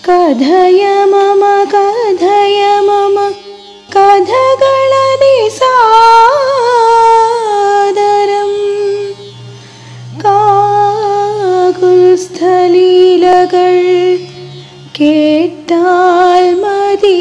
കഥയ മമ കഥയ മമ കഥകളതി സാദരം കാകുൽസ്ഥലീലകൾ കേട്ടാൽ മതി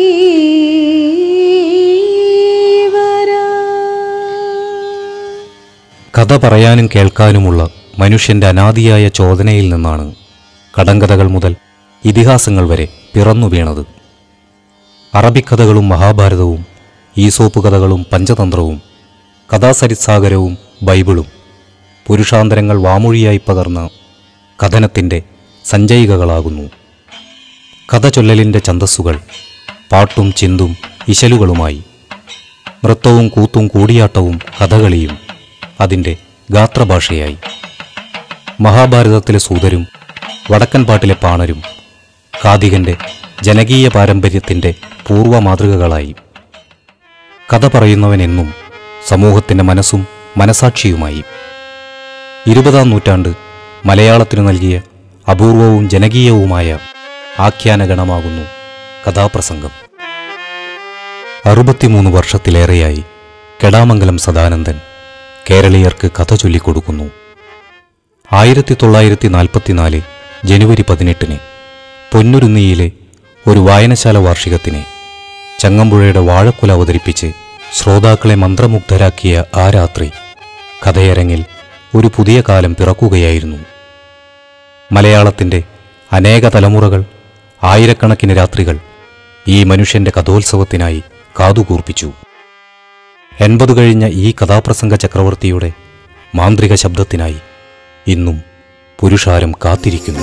കഥ പറയാനും കേൾക്കാനുമുള്ള മനുഷ്യന്റെ അനാദിയായ ചോദനയിൽ നിന്നാണ് കടങ്കഥകൾ മുതൽ ഇതിഹാസങ്ങൾ വരെ പിറന്നു വീണത് അറബിക്കഥകളും മഹാഭാരതവും ഈസോപ്പ് കഥകളും പഞ്ചതന്ത്രവും കഥാസരിത്സാഗരവും ബൈബിളും പുരുഷാന്തരങ്ങൾ വാമൊഴിയായി പകർന്ന കഥനത്തിൻ്റെ സഞ്ചയികകളാകുന്നു കഥ ചൊല്ലലിൻ്റെ ഛന്തസ്സുകൾ പാട്ടും ചിന്തും ഇശലുകളുമായി നൃത്തവും കൂത്തും കൂടിയാട്ടവും കഥകളിയും അതിൻ്റെ ഗാത്രഭാഷയായി മഹാഭാരതത്തിലെ സൂതരും വടക്കൻ പാട്ടിലെ പാണരും കാതികന്റെ ജനകീയ പാരമ്പര്യത്തിൻ്റെ പൂർവ്വ മാതൃകകളായി കഥ പറയുന്നവനെന്നും സമൂഹത്തിൻ്റെ മനസ്സും മനസാക്ഷിയുമായി ഇരുപതാം നൂറ്റാണ്ട് മലയാളത്തിനു നൽകിയ അപൂർവവും ജനകീയവുമായ ആഖ്യാനഗണമാകുന്നു കഥാപ്രസംഗം അറുപത്തിമൂന്ന് വർഷത്തിലേറെയായി കെടാമംഗലം സദാനന്ദൻ കേരളീയർക്ക് കഥ ചൊല്ലിക്കൊടുക്കുന്നു ആയിരത്തി തൊള്ളായിരത്തി നാൽപ്പത്തിനാല് ജനുവരി പതിനെട്ടിന് പൊന്നുരുന്നിയിലെ ഒരു വായനശാല വാർഷികത്തിന് ചങ്ങമ്പുഴയുടെ വാഴക്കുല അവതരിപ്പിച്ച് ശ്രോതാക്കളെ മന്ത്രമുഗ്ധരാക്കിയ ആ രാത്രി കഥയരങ്ങിൽ ഒരു പുതിയ കാലം പിറക്കുകയായിരുന്നു മലയാളത്തിൻ്റെ അനേക തലമുറകൾ ആയിരക്കണക്കിന് രാത്രികൾ ഈ മനുഷ്യന്റെ കഥോത്സവത്തിനായി കാതുകൂർപ്പിച്ചു എൺപത് കഴിഞ്ഞ ഈ കഥാപ്രസംഗ ചക്രവർത്തിയുടെ മാന്ത്രിക ശബ്ദത്തിനായി ഇന്നും പുരുഷാരം കാത്തിരിക്കുന്നു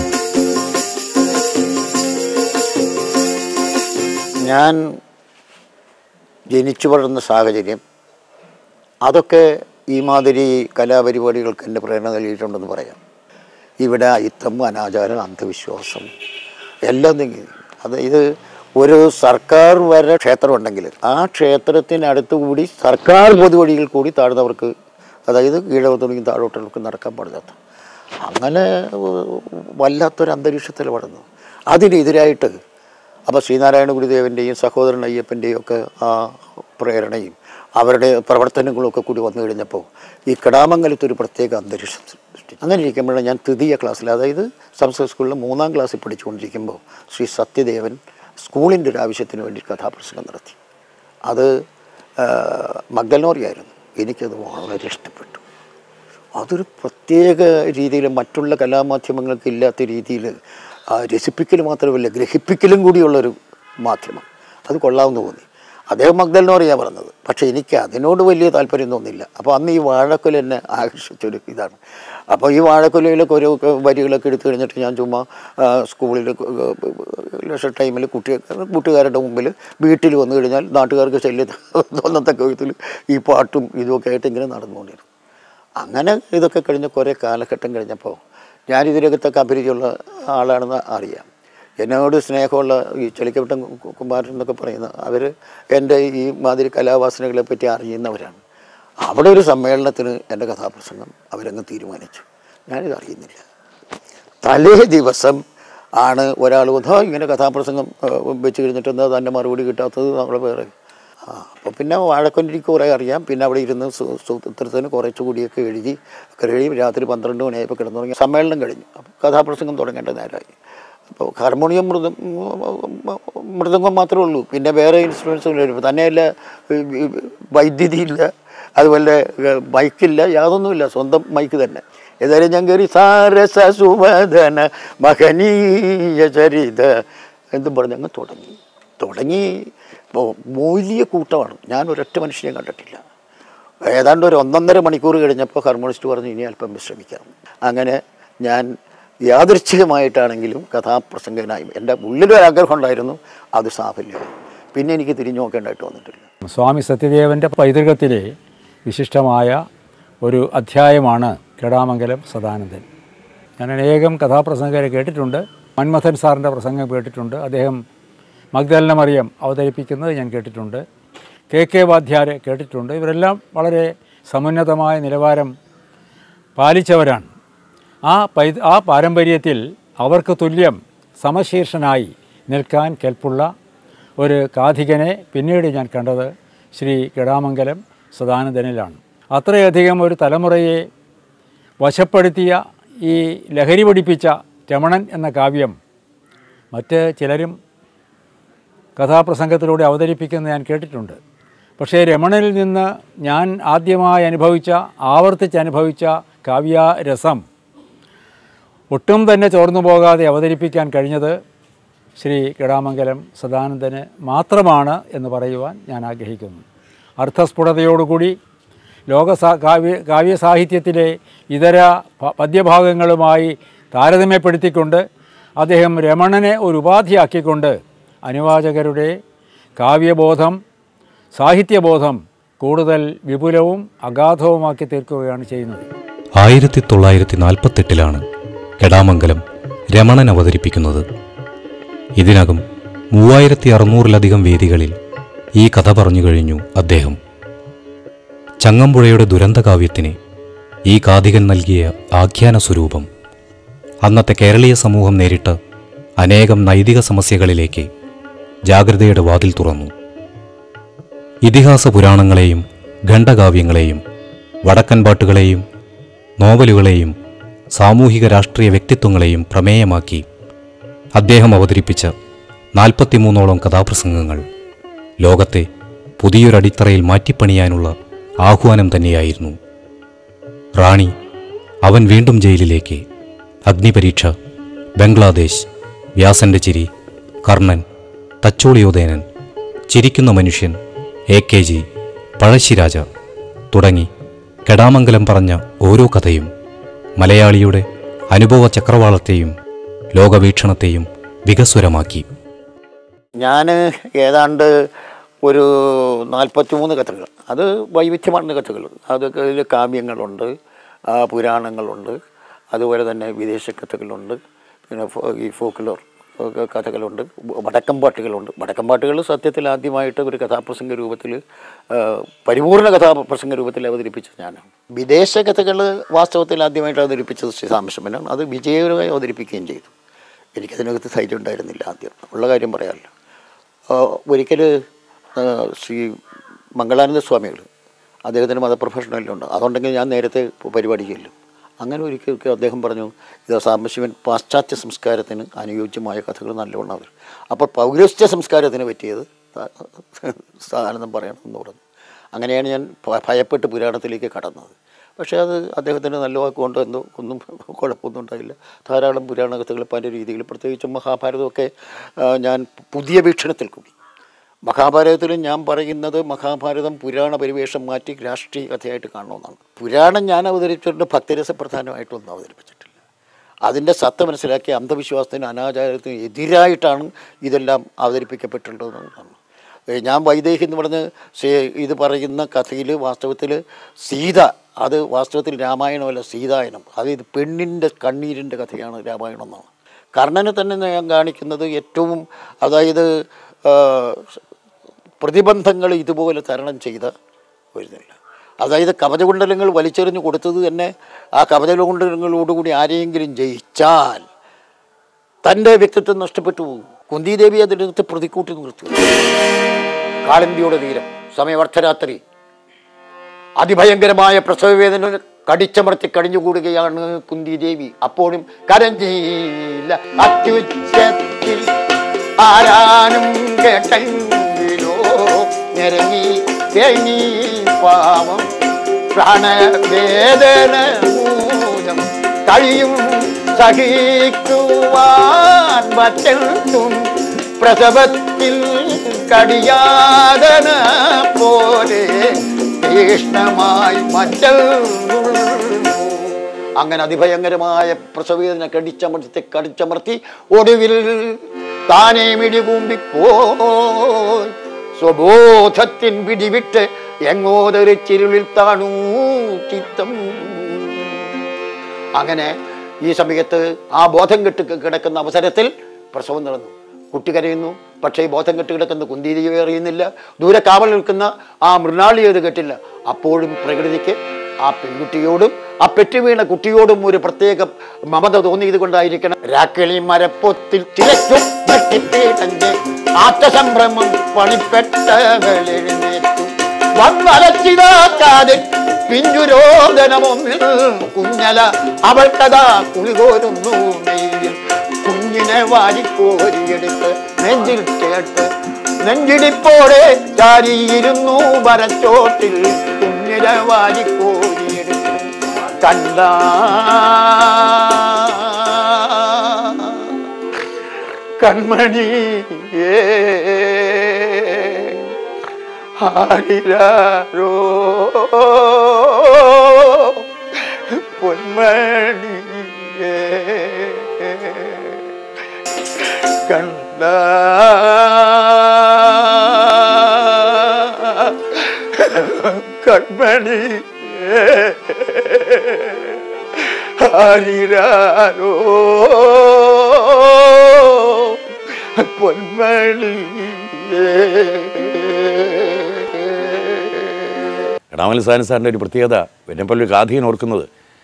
ഞാൻ ജനിച്ചു വളർന്ന സാഹചര്യം അതൊക്കെ ഈ മാതിരി കലാപരിപാടികൾക്ക് എൻ്റെ പ്രേരണ നൽകിയിട്ടുണ്ടെന്ന് പറയാം ഇവിടെ അയിത്തം അനാചാരം അന്ധവിശ്വാസം എല്ലാം നീങ്ങി അത് ഇത് ഒരു സർക്കാർ വരെ ക്ഷേത്രം ഉണ്ടെങ്കിൽ ആ ക്ഷേത്രത്തിനടുത്ത് കൂടി സർക്കാർ പൊതുവഴിയിൽ കൂടി താഴ്ന്നവർക്ക് അതായത് കീഴവത്തുണിക്കും താഴോട്ടുള്ളവർക്ക് നടക്കാൻ പാടില്ലാത്ത അങ്ങനെ ഏഹ്, വല്ലാത്തൊരു അന്തരീക്ഷത്തിൽ വളർന്നു അതിനെതിരായിട്ട് അപ്പോൾ ശ്രീനാരായണ ഗുരുദേവൻ്റെയും സഹോദരൻ അയ്യപ്പൻ്റെയും ഒക്കെ ആ പ്രേരണയും അവരുടെ പ്രവർത്തനങ്ങളും ഒക്കെ കൂടി വന്നു കഴിഞ്ഞപ്പോൾ ഈ കിടാമംഗലത്ത് ഒരു പ്രത്യേക അന്തരീക്ഷം സൃഷ്ടിച്ചു അങ്ങനെ ഇരിക്കുമ്പോഴാണ് ഞാൻ തൃതീയ ക്ലാസ്സിൽ അതായത് സംസ്കൃത സ്കൂളിൽ മൂന്നാം ക്ലാസ്സിൽ പഠിച്ചുകൊണ്ടിരിക്കുമ്പോൾ ശ്രീ സത്യദേവൻ സ്കൂളിൻ്റെ ഒരു ആവശ്യത്തിന് വേണ്ടി കഥാപ്രസംഗം നടത്തി അത് മഗ്ദലോറിയായിരുന്നു എനിക്കത് വളരെ ഇഷ്ടപ്പെട്ടു അതൊരു പ്രത്യേക രീതിയിൽ മറ്റുള്ള കലാമാധ്യമങ്ങൾക്ക് ഇല്ലാത്ത രീതിയിൽ രസിപ്പിക്കൽ മാത്രമല്ല ഗ്രഹിപ്പിക്കലും കൂടിയുള്ളൊരു മാധ്യമം അത് കൊള്ളാമെന്ന് തോന്നി അദ്ദേഹം മഗ്ദലിനോറിയാണ് പറഞ്ഞത് പക്ഷേ എനിക്ക് അതിനോട് വലിയ താല്പര്യം തോന്നില്ല അപ്പോൾ അന്ന് ഈ വാഴക്കൊല എന്നെ ആകർഷിച്ചൊരു ഇതാണ് അപ്പോൾ ഈ വാഴക്കൊലയിലൊക്കെ ഒരു വരികളൊക്കെ എടുത്തു കഴിഞ്ഞിട്ട് ഞാൻ ചുമ്മാ ആ, സ്കൂളിൽ ലക്ഷ ടൈമിൽ കുട്ടി കൂട്ടുകാരുടെ മുമ്പിൽ വീട്ടിൽ വന്നു കഴിഞ്ഞാൽ നാട്ടുകാർക്ക് ശല്യം തോന്നത്തക്ക വിധത്തിൽ ഈ പാട്ടും ഇതുമൊക്കെ ആയിട്ട് ഇങ്ങനെ നടന്നുകൊണ്ടിരുന്നു അങ്ങനെ ഇതൊക്കെ കഴിഞ്ഞ് കുറേ കാലഘട്ടം കഴിഞ്ഞപ്പോൾ ഞാൻ ഇതിനകത്തൊക്കെ അഭിരുചിയുള്ള ആളാണെന്ന് അറിയാം എന്നോട് സ്നേഹമുള്ള ഈ ചെളിക്കവട്ടം കുമാരൻ എന്നൊക്കെ പറയുന്ന അവർ എൻ്റെ ഈ മാതിരി കലാവാസനകളെ പറ്റി അറിയുന്നവരാണ് അവിടെ ഒരു സമ്മേളനത്തിന് എൻ്റെ കഥാപ്രസംഗം അവരങ്ങ് തീരുമാനിച്ചു ഞാനിത് അറിയുന്നില്ല തലേ ദിവസം ആണ് ഒരാൾ വന്ന് "ആ, ഇങ്ങനെ കഥാപ്രസംഗം ആ, വെച്ച് കഴിഞ്ഞിട്ട് എന്താ തന്നെ മറുപടി കിട്ടാത്തത് നമ്മളെ വേറെ ആ അപ്പോൾ പിന്നെ വാഴക്കൊല്ലിക്ക് കുറേ അറിയാം പിന്നെ അവിടെ ഇരുന്ന് സു- സൂത്രത്തിന് കുറച്ചുകൂടിയൊക്കെ എഴുതി ഒക്കെ എഴുതി രാത്രി പന്ത്രണ്ട് മണിയായപ്പോൾ കിടന്നു തുടങ്ങി സമ്മേളനം കഴിഞ്ഞു അപ്പോൾ കഥാപ്രസംഗം തുടങ്ങേണ്ട നേരമായി അപ്പോൾ ഹാർമോണിയം മൃദ മൃദംഗം മാത്രമേ ഉള്ളൂ പിന്നെ വേറെ ഇൻസ്ട്രുമെൻസുകൾ വരും തന്നെയല്ല ഈ- ഈ വൈദ്യുതി ഇല്ല അതുപോലെ ഏഹ്, മൈക്കില്ല യാതൊന്നുമില്ല സ്വന്തം മൈക്ക് തന്നെ ഏതായാലും ഞാൻ കയറി സാരസ സുവദന മഹനീയ ചരിത എന്തും പറഞ്ഞ് അങ്ങ് തുടങ്ങി തുടങ്ങി ഇപ്പോൾ വലിയ കൂട്ടമാണ് ഞാൻ ഒരൊറ്റ മനുഷ്യനെ കണ്ടിട്ടില്ല ഏതാണ്ട് ഒരു ഒന്നൊന്നര മണിക്കൂർ കഴിഞ്ഞപ്പോൾ ഹാർമോണിസ്റ്റ് പറഞ്ഞു ഇനി അല്പം വിശ്രമിക്കാം അങ്ങനെ ഞാൻ യാദൃച്ഛികമായിട്ടാണെങ്കിലും കഥാപ്രസംഗനായി എൻ്റെ ഉള്ളിലൊരു ആഗ്രഹം ഉണ്ടായിരുന്നു അത് സാഫല്യമായി പിന്നെ എനിക്ക് തിരിഞ്ഞു നോക്കേണ്ടതായിട്ട് വന്നിട്ടില്ല സ്വാമി സത്യദേവൻ്റെ പൈതൃകത്തിലെ വിശിഷ്ടമായ ഒരു അധ്യായമാണ് കെടാമംഗലം സദാനന്ദൻ ഞാൻ അനേകം കഥാപ്രസംഗരെ കേട്ടിട്ടുണ്ട് മന്മഥൻ സാറിൻ്റെ പ്രസംഗം കേട്ടിട്ടുണ്ട് അദ്ദേഹം മഗ്ദലന മറിയം അവതരിപ്പിക്കുന്നത് ഞാൻ കേട്ടിട്ടുണ്ട് കെ കെ വാദ്യാരെ കേട്ടിട്ടുണ്ട് ഇവരെല്ലാം വളരെ സമുന്നതമായ നിലവാരം പാലിച്ചവരാണ് ആ പൈ ആ പാരമ്പര്യത്തിൽ അവർക്ക് തുല്യം സമശീർഷനായി നിൽക്കാൻ കെൽപ്പുള്ള ഒരു കാഥികനെ പിന്നീട് ഞാൻ കണ്ടത് ശ്രീ കിടാമംഗലം സദാനന്ദനിലാണ് അത്രയധികം ഒരു തലമുറയെ വശപ്പെടുത്തിയ ഈ ലഹരി പഠിപ്പിച്ച രമണൻ എന്ന കാവ്യം മറ്റ് ചിലരും കഥാപ്രസംഗത്തിലൂടെ അവതരിപ്പിക്കുന്നത് ഞാൻ കേട്ടിട്ടുണ്ട് പക്ഷേ രമണനിൽ നിന്ന് ഞാൻ ആദ്യമായി അനുഭവിച്ച ആവർത്തിച്ച് അനുഭവിച്ച കാവ്യരസം ഒട്ടും തന്നെ ചോർന്നു പോകാതെ അവതരിപ്പിക്കാൻ കഴിഞ്ഞത് ശ്രീ കിടാമംഗലം സദാനന്ദന് മാത്രമാണ് എന്ന് പറയുവാൻ ഞാൻ ആഗ്രഹിക്കുന്നു അർത്ഥസ്ഫുടതയോടുകൂടി ലോക സാ- കാവ്യ കാവ്യസാഹിത്യത്തിലെ ഇതര പ- പദ്യഭാഗങ്ങളുമായി താരതമ്യപ്പെടുത്തിക്കൊണ്ട് അദ്ദേഹം രമണനെ ഒരു ഉപാധിയാക്കിക്കൊണ്ട് അനുവാചകരുടെ കാവ്യബോധം സാഹിത്യബോധം കൂടുതൽ വിപുലവും അഗാധവുമാക്കി തീർക്കുകയാണ് ചെയ്യുന്നത് ആയിരത്തി തൊള്ളായിരത്തി നാൽപ്പത്തെട്ടിലാണ് കെടാമംഗലം രമണൻ അവതരിപ്പിക്കുന്നത് ഇതിനകം മൂവായിരത്തി അറുന്നൂറിലധികം വേദികളിൽ ഈ കഥ പറഞ്ഞു കഴിഞ്ഞു അദ്ദേഹം ചങ്ങമ്പുഴയുടെ ദുരന്തകാവ്യത്തിന് ഈ കാഥികൻ നൽകിയ ആഖ്യാന സ്വരൂപം അന്നത്തെ കേരളീയ സമൂഹം നേരിട്ട അനേകം നൈതിക സമസ്യകളിലേക്ക് ജാഗ്രതയുടെ വാതിൽ തുറന്നു ഇതിഹാസ പുരാണങ്ങളെയും ഖണ്ഡകാവ്യങ്ങളെയും വടക്കൻ പാട്ടുകളെയും നോവലുകളെയും സാമൂഹിക രാഷ്ട്രീയ വ്യക്തിത്വങ്ങളെയും പ്രമേയമാക്കി അദ്ദേഹം അവതരിപ്പിച്ച നാൽപ്പത്തിമൂന്നോളം കഥാപ്രസംഗങ്ങൾ ലോകത്തെ പുതിയൊരടിത്തറയിൽ മാറ്റിപ്പണിയാനുള്ള ആഹ്വാനം തന്നെയായിരുന്നു റാണി അവൻ വീണ്ടും ജയിലിലേക്ക് അഗ്നിപരീക്ഷ ബംഗ്ലാദേശ് വ്യാസന്റെ ചിരി കർണൻ തച്ചോളിയോദയനൻ ചിരിക്കുന്ന മനുഷ്യൻ എ കെ ജി പഴശ്ശിരാജ തുടങ്ങി കെടാമംഗലം പറഞ്ഞ ഓരോ കഥയും മലയാളിയുടെ അനുഭവ ചക്രവാളത്തെയും ലോകവീക്ഷണത്തെയും വികസ്വരമാക്കി ഞാൻ ഏതാണ്ട് ഒരു നാൽപ്പത്തി മൂന്ന് കഥകൾ അത് വൈവിധ്യമാർന്ന കഥകൾ അതൊക്കെ ഇതിൽ കാവ്യങ്ങളുണ്ട് ആ, പുരാണങ്ങളുണ്ട് അതുപോലെ തന്നെ വിദേശ കഥകളുണ്ട് പിന്നെ ഫോ- ഈ ഫോക്ലോർ ഒക്കെ കഥകളുണ്ട് വടക്കം പാട്ടുകളുണ്ട് വടക്കം പാട്ടുകൾ സത്യത്തിൽ ആദ്യമായിട്ട് ഒരു കഥാപ്രസംഗ രൂപത്തിൽ പരിപൂർണ കഥാപ്രസംഗ രൂപത്തിൽ അവതരിപ്പിച്ചത് ഞാനാണ് വിദേശ കഥകൾ വാസ്തവത്തിൽ ആദ്യമായിട്ട് അവതരിപ്പിച്ചത് ശ്രീ സാംശമനാണ് അത് വിജയകരമായി അവതരിപ്പിക്കുകയും ചെയ്തു എനിക്കതിനകത്ത് ധൈര്യം ഉണ്ടായിരുന്നില്ല ആദ്യം ഉള്ള കാര്യം പറയാമല്ലോ ഒരിക്കൽ ശ്രീ മംഗളാനന്ദ സ്വാമികൾ അദ്ദേഹത്തിൻ്റെ മതപ്രൊഫഷണലിലുണ്ട് അതുണ്ടെങ്കിൽ ഞാൻ നേരത്തെ പരിപാടി ചെല്ലും അങ്ങനെ ഒരിക്കൽ അദ്ദേഹം പറഞ്ഞു ഇത് സാംബശിവൻ പാശ്ചാത്യ സംസ്കാരത്തിന് അനുയോജ്യമായ കഥകൾ നല്ലവണ്ണം അവർ അപ്പോൾ പൗരസ്ത്യ സംസ്കാരത്തിന് പറ്റിയത് ആനന്ദം പറയണം എന്ന് പറഞ്ഞു അങ്ങനെയാണ് ഞാൻ ഭ- ഭയപ്പെട്ട് പുരാണത്തിലേക്ക് കടന്നത് പക്ഷേ അത് അദ്ദേഹത്തിൻ്റെ നല്ല വാക്കുകൊണ്ട് എന്തോ ഒന്നും കുഴപ്പമൊന്നും ഉണ്ടായില്ല ധാരാളം പുരാണ കഥകൾ പല രീതിയിൽ പ്രത്യേകിച്ചും മഹാഭാരതമൊക്കെ ആ, ഞാൻ പുതിയ വീക്ഷണത്തിൽ കൂടി മഹാഭാരതത്തിൽ ഞാൻ പറയുന്നത് മഹാഭാരതം പുരാണ പരിവേഷം മാറ്റി രാഷ്ട്രീയ കഥയായിട്ട് കാണണമെന്നാണ് പുരാണം ഞാൻ അവതരിപ്പിച്ചിട്ടുണ്ട് ഭക്തിരസ പ്രധാനമായിട്ടൊന്നും അവതരിപ്പിച്ചിട്ടില്ല അതിൻ്റെ സത്ത മനസ്സിലാക്കി അന്ധവിശ്വാസത്തിന് അനാചാരത്തിന് എതിരായിട്ടാണ് ഇതെല്ലാം അവതരിപ്പിക്കപ്പെട്ടിട്ടുള്ളതെന്നാണ് ഏ, ഞാൻ വൈദേഹി എന്ന് പറഞ്ഞ് സേ- ഇത് പറയുന്ന കഥയിൽ വാസ്തവത്തിൽ സീത അത് വാസ്തവത്തിൽ രാമായണമല്ല സീതായനം അത് ഇത് പെണ്ണിൻ്റെ കണ്ണീരിൻ്റെ കഥയാണ് രാമായണം എന്നാണ് കർണനെ തന്നെ ഞാൻ കാണിക്കുന്നത് ഏറ്റവും അതായത് ആ, പ്രതിബന്ധങ്ങൾ ഇതുപോലെ തരണം ചെയ്ത വരുന്നില്ല അതായത് കവചകുണ്ടലങ്ങൾ വലിച്ചെറിഞ്ഞ് കൊടുത്തത് തന്നെ ആ കവചകുണ്ടലങ്ങളോടുകൂടി ആരെയെങ്കിലും ജയിച്ചാൽ തൻ്റെ വ്യക്തിത്വം നഷ്ടപ്പെട്ടു പോകും കുന്തിദേവി അതിനകത്ത് പ്രതിക്കൂട്ടി നിർത്തി കാളിന്തിയുടെ തീരം സമയവർദ്ധരാത്രി അതിഭയങ്കരമായ പ്രസവവേദന കടിച്ചമർത്തി കഴിഞ്ഞുകൂടുകയാണ് കുന്തി ദേവി അപ്പോഴും കരഞ്ഞില്ല അത്യുച്ചത്തിൽ ആരാനും കേട്ടെങ്കിലോ ഞെരങ്ങി തേങ്ങി പാവം പ്രാണവേദന മൂലം കഴിയും സഹിക്കുവാൻ പറ്റും പ്രസവത്തിൽ കടിയാതന പോലെ തീഷ്ണമായി മറ്റൽ അങ്ങനെ അതിഭയങ്കരമായ പ്രസവേദന കടിച്ചമർത്തി കടിച്ചമർത്തി ഒടുവിൽ താനേ മിടികൂമ്പിപ്പോയി സ്വബോധത്തിൻ പിടിവിട്ട് എങ്ങോതൊരു ചിരുളിൽ താണു ചിത്തം അങ്ങനെ ഈ സമയത്ത് ആ ബോധം കെട്ട് കിടക്കുന്ന അവസരത്തിൽ പ്രസവം നടന്നു കുട്ടി കരയുന്നു പക്ഷേ ഈ ബോധം കെട്ട് കിടക്കുന്ന കുന്തിരിയെ അറിയുന്നില്ല ദൂരെ കാവൽ നിൽക്കുന്ന ആ മൃണാളി അത് കേട്ടില്ല അപ്പോഴും പ്രകൃതിക്ക് ആ പെൺകുട്ടിയോടും ആ പെറ്റുവീണ കുട്ടിയോടും ഒരു പ്രത്യേക മമത തോന്നിയത് കൊണ്ടായിരിക്കണം രാക്കിളി മരപ്പൊത്തിൽ തിരക്കും വെട്ടിപ്പീടന്റെ ആറ്റസംഭ്രമം പണിപ്പെട്ടവളെഴുന്നേറ്റു വന്നലച്ചിതാക്കാതെ പിഞ്ചുരോദനമൊന്നിൽ കുഞ്ഞല അവൾക്കതാ കുളികോരുന്നു മെയ്യിൽ കുഞ്ഞിനെ വാരിക്കോരിയെടുത്ത് നെഞ്ചിൽ ചേർത്ത് നെഞ്ചിടിപ്പോടെ ചാരിയിരുന്നു വരച്ചോട്ടിൽ കുഞ്ഞിനെ വാരിക്കോരിയെടുത്ത് കണ്ട കൺമണിയേ ആരിരാരോ പൊന്മണിയേ കണ്ട കൺമണി ആരിരാരോ പൊന്മണി എടാമൽ സാൻ സാറിൻ്റെ ഒരു പ്രത്യേകത എന്നെപ്പോലൊരു ഗാന്ധിയൻ ഓർക്കുന്നത്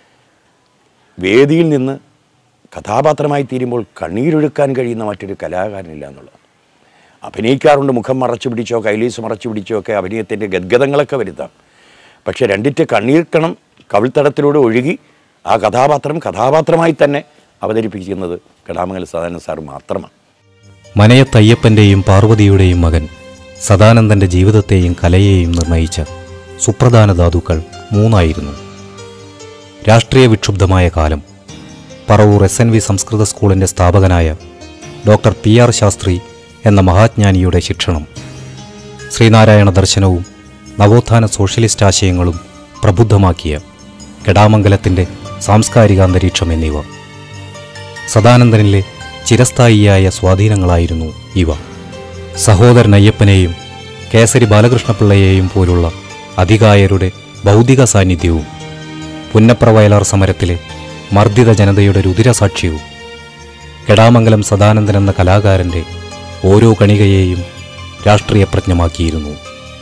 വേദിയിൽ നിന്ന് കഥാപാത്രമായി തീരുമ്പോൾ കണ്ണീരൊഴുക്കാൻ കഴിയുന്ന മറ്റൊരു കലാകാരനില്ല എന്നുള്ളത് അഭിനയിക്കാറുണ്ട് മുഖം മറച്ചു പിടിച്ചോ കൈലീസ് മറച്ചു പിടിച്ചോ ഒക്കെ അഭിനയത്തിൻ്റെ ഗദ്ഗതങ്ങളൊക്കെ വരുത്താം പക്ഷേ രണ്ടിറ്റ് കണ്ണീർക്കണം കവിൾത്തടത്തിലൂടെ ഒഴുകി ആ കഥാപാത്രം കഥാപാത്രമായി തന്നെ അവതരിപ്പിക്കുന്നത് കടാമംഗൽ സദാനന്ദ സാർ മാത്രമാണ് മനയത്തയ്യപ്പൻ്റെയും പാർവതിയുടെയും മകൻ സദാനന്ദൻ്റെ ജീവിതത്തെയും കലയെയും നിർണയിച്ച സുപ്രധാന ധാതുക്കൾ മൂന്നായിരുന്നു രാഷ്ട്രീയ വിക്ഷുബ്ധമായ കാലം പറവൂർ എസ് എൻ വി സംസ്കൃത സ്കൂളിൻ്റെ സ്ഥാപകനായ ഡോക്ടർ പി ആർ ശാസ്ത്രി എന്ന മഹാജ്ഞാനിയുടെ ശിക്ഷണം ശ്രീനാരായണ ദർശനവും നവോത്ഥാന സോഷ്യലിസ്റ്റ് ആശയങ്ങളും പ്രബുദ്ധമാക്കിയ കെടാമംഗലത്തിൻ്റെ സാംസ്കാരിക അന്തരീക്ഷം എന്നിവ സദാനന്ദനിലെ ചിരസ്ഥായിയായ സ്വാധീനങ്ങളായിരുന്നു ഇവ സഹോദരൻ അയ്യപ്പനെയും കേസരി ബാലകൃഷ്ണപിള്ളയെയും പോലുള്ള അധികായരുടെ ഭൗതിക സാന്നിധ്യവും പുന്നപ്ര വയലാർ സമരത്തിലെ മർദ്ദിത ജനതയുടെ രുതിരസാക്ഷ്യവും കെടാമംഗലം സദാനന്ദൻ എന്ന കലാകാരൻ്റെ ഓരോ കണികയെയും രാഷ്ട്രീയപ്രജ്ഞമാക്കിയിരുന്നു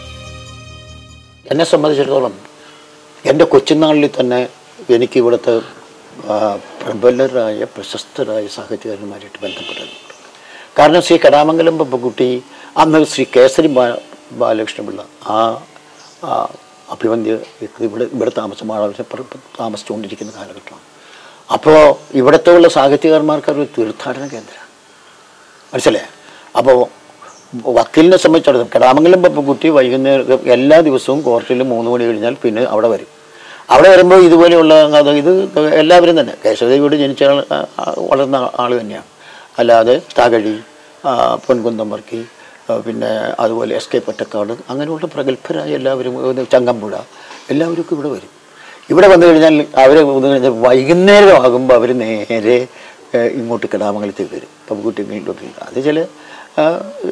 എന്നെ സംബന്ധിച്ചിടത്തോളം എൻ്റെ കൊച്ചുനാളിൽ തന്നെ എനിക്ക് ഇവിടുത്തെ ആ, പ്രബലരായ പ്രശസ്തരായ സാഹിത്യകാരന്മാരായിട്ട് ബന്ധപ്പെട്ടിട്ടുണ്ട് കാരണം ശ്രീ കടാമംഗലം പപ്പക്കുട്ടി അന്ന് ശ്രീ കേസരി ബാ ബാലകൃഷ്ണപിള്ള ആ ആ, അഭിവന്ദ്യ ഇവിടെ ഇവിടെ താമസം വളരെ താമസിച്ചുകൊണ്ടിരിക്കുന്ന കാലഘട്ടമാണ് അപ്പോൾ ഇവിടുത്തെ ഉള്ള സാഹിത്യകാരന്മാർക്ക് ഒരു തീർത്ഥാടന കേന്ദ്രമാണ് മനസ്സിലായേ അപ്പോൾ വക്കീലിനെ സംബന്ധിച്ചിടത്തോളം കടാമംഗലം പപ്പക്കുട്ടി വൈകുന്നേരം എല്ലാ ദിവസവും കോർട്ടിൽ മൂന്ന് മണി കഴിഞ്ഞാൽ പിന്നെ അവിടെ വരും അവിടെ വരുമ്പോൾ ഇതുപോലെയുള്ള അത് ഇത് എല്ലാവരും തന്നെ കേശവദേവിയോട് ജനിച്ച ആൾ ആ, ആ, വളർന്ന ആൾ തന്നെയാണ് അല്ലാതെ തകഴി ആ, പൊൻകുന്നം വർക്കി ആ, പിന്നെ അതുപോലെ എസ് കെ പൊറ്റക്കാട് അങ്ങനെയുള്ള പ്രഗത്ഭരായ എല്ലാവരും ഇത് ചങ്ങമ്പുഴ എല്ലാവരും ഒക്കെ ഇവിടെ വരും ഇവിടെ വന്നു കഴിഞ്ഞാൽ അവർ വന്നു കഴിഞ്ഞാൽ വൈകുന്നേരം ആകുമ്പോൾ അവർ നേരെ ഏഹ്, ഇങ്ങോട്ട് കിടാമംഗലത്തേക്ക് വരും പപ്പുകുട്ടി വീട്ടിലോട്ട് അത് ചില ആ,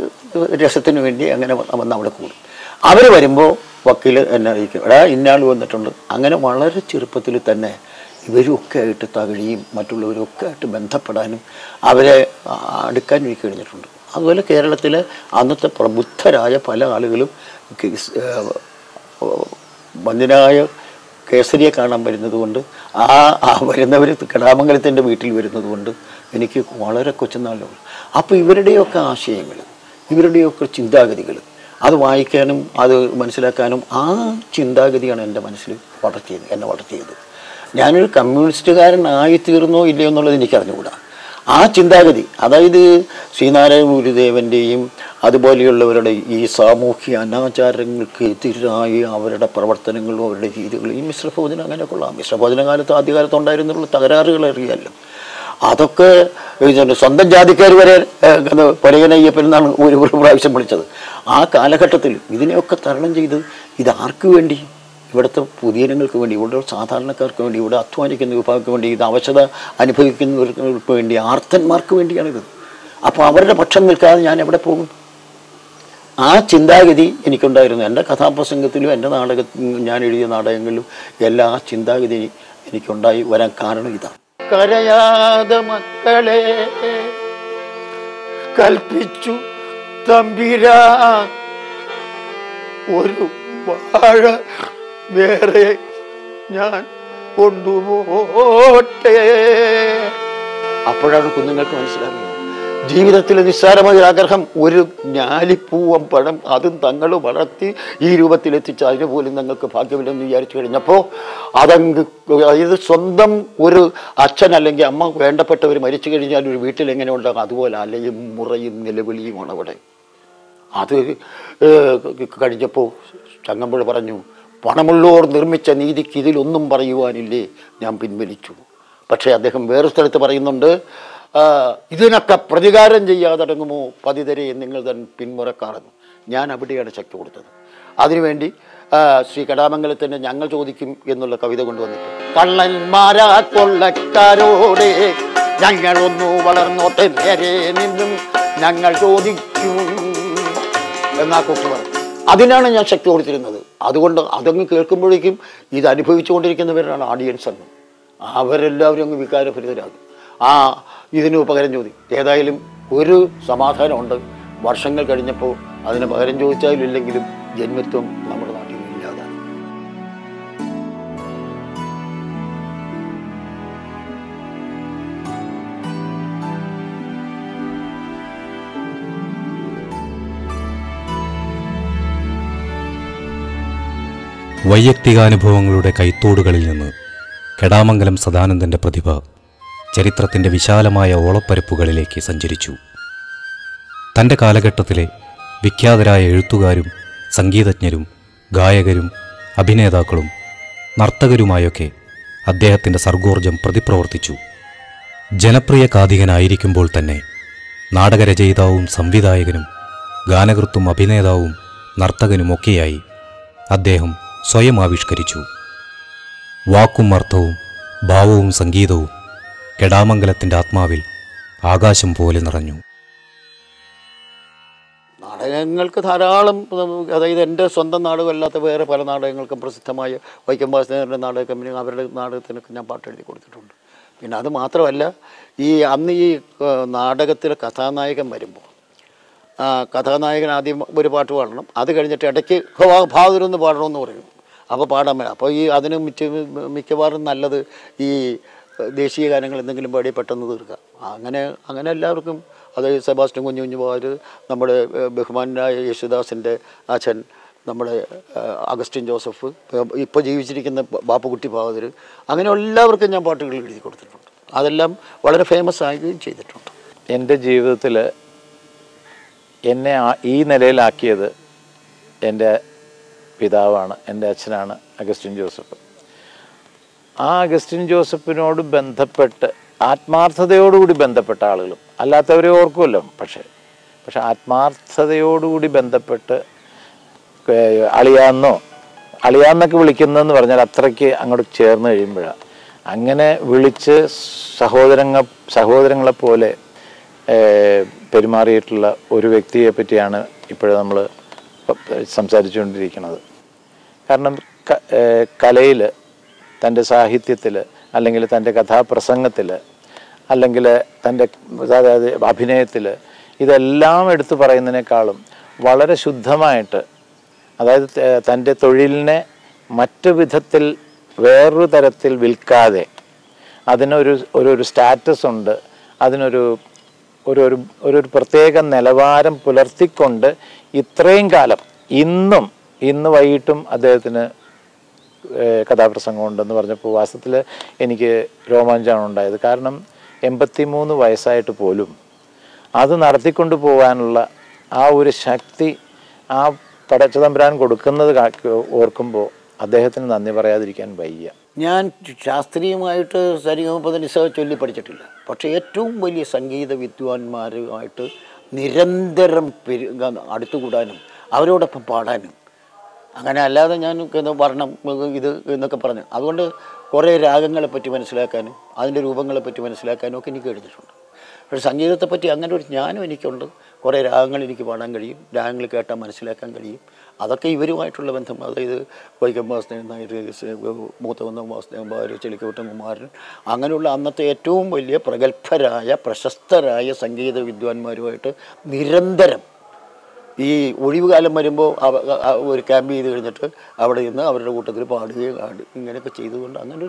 രസത്തിന് വേണ്ടി അങ്ങനെ വന്ന് വന്ന് അവിടെ കൂടും അവർ വരുമ്പോൾ വക്കീൽ എന്നെ അറിയിക്കും എടാ ഇന്നയാൾ വന്നിട്ടുണ്ട് അങ്ങനെ വളരെ ചെറുപ്പത്തിൽ തന്നെ ഇവരുമൊക്കെ ആയിട്ട് തകഴിയും മറ്റുള്ളവരും ഒക്കെ ആയിട്ട് ബന്ധപ്പെടാനും അവരെ ആ, അടുക്കാനും എനിക്ക് കഴിഞ്ഞിട്ടുണ്ട് അതുപോലെ കേരളത്തിലെ അന്നത്തെ പ്രബുദ്ധരായ പല ആളുകളും കേസ്, ഏഹ്, വന്ദ്യനായ കേസരിയെ കാണാൻ വരുന്നത് കൊണ്ട് ആ ആ വരുന്നവർ കടാമംഗലത്തിൻ്റെ വീട്ടിൽ വരുന്നത് കൊണ്ട് എനിക്ക് വളരെ കൊച്ചുനാളുകൾ അപ്പോൾ ഇവരുടെയൊക്കെ ആശയങ്ങൾ ഇവരുടെയൊക്കെ ചിന്താഗതികൾ അത് വായിക്കാനും അത് മനസ്സിലാക്കാനും ആ ചിന്താഗതിയാണ് എൻ്റെ മനസ്സിൽ വളർത്തിയത് എന്നെ വളർത്തിയത് ഞാനൊരു കമ്മ്യൂണിസ്റ്റുകാരനായി തീർന്നോ ഇല്ലയോ എന്നുള്ളത് എനിക്ക് അറിഞ്ഞുകൂടാ ആ ചിന്താഗതി അതായത് ശ്രീനാരായണ ഗുരുദേവൻ്റെയും അതുപോലെയുള്ളവരുടെ ഈ സാമൂഹ്യ അനാചാരങ്ങൾക്ക് എതിരായി അവരുടെ പ്രവർത്തനങ്ങളും അവരുടെ രീതികളും ഈ മിശ്ര ഭോജനം അങ്ങനെയൊക്കെ ഉള്ള മിശ്ര ഭോജന കാലത്ത് ആദ്യകാലത്ത് ഉണ്ടായിരുന്നുള്ള തകരാറുകൾ അറിയാമല്ലോ അതൊക്കെ ഇതുണ്ട്. സ്വന്തം ജാതിക്കാർ വരെ പൊലകനയ്യപ്പൻ എന്നാണ് ഒരു ഒരു പ്രാവശ്യം വിളിച്ചത് ആ കാലഘട്ടത്തിൽ ഇതിനെയൊക്കെ തരണം ചെയ്ത് ഇത് ആർക്ക് വേണ്ടി ഇവിടുത്തെ പൊതുജനങ്ങൾക്ക് വേണ്ടി ഇവിടെ സാധാരണക്കാർക്ക് വേണ്ടി ഇവിടെ അധ്വാനിക്കുന്ന വിഭാഗങ്ങൾക്ക് വേണ്ടി ഇത് അവശത അനുഭവിക്കുന്നവർക്ക് വേണ്ടി ആർത്തന്മാർക്ക് വേണ്ടിയാണിത് അപ്പോൾ അവരുടെ പക്ഷം നിൽക്കാതെ ഞാൻ എവിടെ പോകും ആ ചിന്താഗതി എനിക്കുണ്ടായിരുന്നു എൻ്റെ കഥാപ്രസംഗത്തിലും എൻ്റെ നാടക ഞാൻ എഴുതിയ നാടകങ്ങളിലും എല്ലാ ആ ചിന്താഗതി എനിക്കുണ്ടായി വരാൻ കാരണം ഇതാണ് കരയാതെ മക്കളെ കൽപ്പിച്ചു തമ്പിരാ ഒരു വാഴ വേറെ ഞാൻ കൊണ്ടുപോട്ടെ അപ്പോഴാണ് കുഞ്ഞുങ്ങൾക്ക് മനസ്സിലാകുന്നത് ജീവിതത്തിലെ നിസ്സാരമായ ഒരു ആഗ്രഹം ഒരു ഞാലിപ്പൂവം പഴം അതും തങ്ങൾ വളർത്തി ഈ രൂപത്തിലെത്തിച്ച് അതിന് പോലും ഞങ്ങൾക്ക് ഭാഗ്യമില്ലെന്ന് വിചാരിച്ചു കഴിഞ്ഞപ്പോൾ അതങ്ങ് ഇത് സ്വന്തം ഒരു അച്ഛൻ അല്ലെങ്കിൽ അമ്മ വേണ്ടപ്പെട്ടവർ മരിച്ചു കഴിഞ്ഞാൽ ഒരു വീട്ടിൽ എങ്ങനെ ഉണ്ടാകും അതുപോലെ അലയും മുറയും നിലവിളിയുമാണ് അവിടെ അത് ഏഹ്, കഴിഞ്ഞപ്പോൾ ചങ്ങമ്പുഴ പറഞ്ഞു പണമുള്ളോർ നിർമ്മിച്ച നീതിക്ക് ഇതിലൊന്നും പറയുവാനില്ലേ ഞാൻ പിൻവലിച്ചു പക്ഷേ അദ്ദേഹം വേറെ സ്ഥലത്ത് പറയുന്നുണ്ട് ആ, ഇതിനൊക്കെ പ്രതികാരം ചെയ്യാതടങ്ങുമോ പതിതരെ നിങ്ങൾ തൻ പിന്മുറക്കാറെന്ന് ഞാൻ അവിടെയാണ് ശക്തി കൊടുത്തത് അതിനുവേണ്ടി ആ, ശ്രീ കടാമംഗലത്തിൻ്റെ ഞങ്ങൾ ചോദിക്കും എന്നുള്ള കവിത കൊണ്ടുവന്നിട്ട് കള്ളന്മാരാ കൊള്ളക്കാരോടെ ഞങ്ങളൊന്നു വളർന്നോട്ടെ നേരെ നിന്നും ഞങ്ങൾ ചോദിക്കും എന്നാ കൊച്ചു പറഞ്ഞു അതിനാണ് ഞാൻ ശക്തി കൊടുത്തിരുന്നത് അതുകൊണ്ട് അതങ്ങ് കേൾക്കുമ്പോഴേക്കും ഇത് അനുഭവിച്ചുകൊണ്ടിരിക്കുന്നവരാണ് ഓഡിയൻസ് അങ്ങ് അവരെല്ലാവരും അങ്ങ് വികാരഭരിതരാകും ആ ഇതിന് പകരം ചോദി ഏതായാലും ഒരു സമാധാനമുണ്ട് വർഷങ്ങൾ കഴിഞ്ഞപ്പോൾ അതിന് പകരം ചോദിച്ചാലും ഇല്ലെങ്കിലും ജന്മത്വം നമ്മുടെ നാട്ടിൽ ഇല്ലാതാണ് വൈയക്തികാനുഭവങ്ങളുടെ കൈത്തോടുകളിൽ നിന്ന് കെടാമംഗലം സദാനന്ദന്റെ പ്രതിഭ ചരിത്രത്തിന്റെ വിശാലമായ ഓളപ്പരപ്പുകളിലേക്ക് സഞ്ചരിച്ചു തന്റെ കാലഘട്ടത്തിലെ വിഖ്യാതരായ എഴുത്തുകാരും സംഗീതജ്ഞരും ഗായകരും അഭിനേതാക്കളും നർത്തകരുമായൊക്കെ അദ്ദേഹത്തിന്റെ സർഗോർജം പ്രതിപ്രവർത്തിച്ചു ജനപ്രിയ കാഥികനായിരിക്കുമ്പോൾ തന്നെ നാടകരചയിതാവും സംവിധായകനും ഗാനകൃത്തും അഭിനേതാവും നർത്തകനുമൊക്കെയായി അദ്ദേഹം സ്വയം ആവിഷ്കരിച്ചു വാക്കും അർത്ഥവും ഭാവവും സംഗീതവും കെടാമംഗലത്തിൻ്റെ ആത്മാവിൽ ആകാശം പോലെ നിറഞ്ഞു നാടകങ്ങൾക്ക് ധാരാളം അതായത് എൻ്റെ സ്വന്തം നാടകമല്ലാത്ത വേറെ പല നാടകങ്ങൾക്കും പ്രസിദ്ധമായ വൈക്കം വാസുദേവൻ്റെ നാടക കമ്പനി അവരുടെ നാടകത്തിനൊക്കെ ഞാൻ പാട്ട് എഴുതി കൊടുത്തിട്ടുണ്ട് പിന്നെ അത് മാത്രമല്ല ഈ അന്ന് ഈ ഏഹ്, നാടകത്തിലെ കഥാനായകൻ വരുമ്പോൾ ആ, കഥാനായകൻ ആദ്യം ഒരു പാട്ട് പാടണം അത് കഴിഞ്ഞിട്ട് ഇടയ്ക്ക് ഭാവരൊന്ന് പാടണമെന്ന് പറയും അപ്പോൾ പാടാൻ പറ്റും അപ്പോൾ ഈ അതിന് മിക്ക മിക്കവാറും നല്ലത് ഈ ദേശീയ ഗാനങ്ങൾ എന്തെങ്കിലും പാടി പെട്ടെന്ന് തീർക്കാം അങ്ങനെ അങ്ങനെ എല്ലാവർക്കും അതായത് സെബാസ്റ്റ്യൻ കുഞ്ഞു കുഞ്ഞു പാവർ നമ്മുടെ ഏഹ്, ബഹുമാനായ യേശുദാസിൻ്റെ അച്ഛൻ നമ്മുടെ ഏഹ്, അഗസ്റ്റിൻ ജോസഫ് ഇപ്പോൾ ജീവിച്ചിരിക്കുന്ന ബാപ്പുകുട്ടി ഭാവതർ അങ്ങനെ എല്ലാവർക്കും ഞാൻ പാട്ടുകൾ എഴുതി കൊടുത്തിട്ടുണ്ട് അതെല്ലാം വളരെ ഫേമസ് ആകുകയും ചെയ്തിട്ടുണ്ട് എൻ്റെ ജീവിതത്തിൽ എന്നെ ആ- ഈ നിലയിലാക്കിയത് എൻ്റെ പിതാവാണ് എൻ്റെ അച്ഛനാണ് അഗസ്റ്റിൻ ജോസഫ് ആ അഗസ്റ്റിൻ ജോസഫിനോട് ബന്ധപ്പെട്ട് ആത്മാർത്ഥതയോടുകൂടി ബന്ധപ്പെട്ട ആളുകളും അല്ലാത്തവരെ ഓർക്കുമല്ലോ പക്ഷേ പക്ഷെ ആത്മാർത്ഥതയോടുകൂടി ബന്ധപ്പെട്ട് ഏഹ് അളിയാന്നോ അളിയാന്നൊക്കെ വിളിക്കുന്നതെന്ന് പറഞ്ഞാൽ അത്രയ്ക്ക് അങ്ങോട്ട് ചേർന്ന് കഴിയുമ്പോഴാണ് അങ്ങനെ വിളിച്ച് സഹോദരങ്ങൾ സഹോദരങ്ങളെ പോലെ ഏഹ് പെരുമാറിയിട്ടുള്ള ഒരു വ്യക്തിയെ പറ്റിയാണ് ഇപ്പോഴും നമ്മൾ സംസാരിച്ചുകൊണ്ടിരിക്കുന്നത് കാരണം കലയിൽ തൻ്റെ സാഹിത്യത്തിൽ അല്ലെങ്കിൽ തൻ്റെ കഥാപ്രസംഗത്തിൽ അല്ലെങ്കിൽ തൻ്റെ അതായത് അഭിനയത്തിൽ ഇതെല്ലാം എടുത്തു പറയുന്നതിനേക്കാളും വളരെ ശുദ്ധമായിട്ട് അതായത് ത- തൻ്റെ തൊഴിലിനെ മറ്റു വിധത്തിൽ വേറൊരു തരത്തിൽ വിൽക്കാതെ അതിനൊരു ഒരു ഒരു സ്റ്റാറ്റസ് ഉണ്ട് അതിനൊരു ഒരു ഒരു ഒരു ഒരു പ്രത്യേക നിലവാരം പുലർത്തിക്കൊണ്ട് ഇത്രയും കാലം ഇന്നും ഇന്ന് വൈകിട്ടും അദ്ദേഹത്തിന് ഏഹ് കഥാപ്രസംഗം ഉണ്ടെന്ന് പറഞ്ഞപ്പോൾ വാസ്തവത്തിൽ എനിക്ക് രോമാഞ്ചമാണ് ഉണ്ടായത് കാരണം എൺപത്തി മൂന്ന് വയസ്സായിട്ട് പോലും അത് നടത്തിക്കൊണ്ട് പോകാനുള്ള ആ ഒരു ശക്തി ആ പടച്ചതമ്പുരാൻ കൊടുക്കുന്നത് കാ- ഓർക്കുമ്പോൾ അദ്ദേഹത്തിന് നന്ദി പറയാതിരിക്കാൻ വയ്യ ഞാൻ ശാസ്ത്രീയമായിട്ട് സരിഗമപദനിസ ചൊല്ലി പഠിച്ചിട്ടില്ല പക്ഷേ ഏറ്റവും വലിയ സംഗീത വിദ്വാൻമാരുമായിട്ട് നിരന്തരം പെരു അടുത്തുകൂടാനും അവരോടൊപ്പം പാടാനും അങ്ങനെ അല്ലാതെ ഞാൻ ഇത് വർണ്ണം ഇത് എന്നൊക്കെ പറഞ്ഞു അതുകൊണ്ട് കുറേ രാഗങ്ങളെ പറ്റി മനസ്സിലാക്കാനും അതിൻ്റെ രൂപങ്ങളെ പറ്റി മനസ്സിലാക്കാനും ഒക്കെ എനിക്ക് കഴിഞ്ഞിട്ടുണ്ട് പക്ഷേ സംഗീതത്തെപ്പറ്റി അങ്ങനെ ഒരു ജ്ഞാനം എനിക്കുണ്ട് കുറേ രാഗങ്ങൾ എനിക്ക് പാടാൻ കഴിയും രാഗങ്ങൾ കേട്ടാൽ മനസ്സിലാക്കാൻ കഴിയും അതൊക്കെ ഇവരുമായിട്ടുള്ള ബന്ധം അതായത് വൈക്കം വാസുദേവൻ നായർ മൂത്തവന്ന വാസുദേവൻ ബാര് ചെളിക്കോട്ടൻ കുമാരൻ അങ്ങനെയുള്ള അന്നത്തെ ഏറ്റവും വലിയ പ്രഗത്ഭരായ പ്രശസ്തരായ സംഗീത വിദ്വാൻമാരുമായിട്ട് നിരന്തരം ഈ ഒഴിവുകാലം വരുമ്പോൾ അവ- അ- ഒരു ക്യാമ്പ് ചെയ്ത് കഴിഞ്ഞിട്ട് അവിടെ നിന്ന് അവരുടെ കൂട്ടത്തിൽ പാടുകയും ആട് ഇങ്ങനെയൊക്കെ ചെയ്തുകൊണ്ട് അങ്ങനെ ഒരു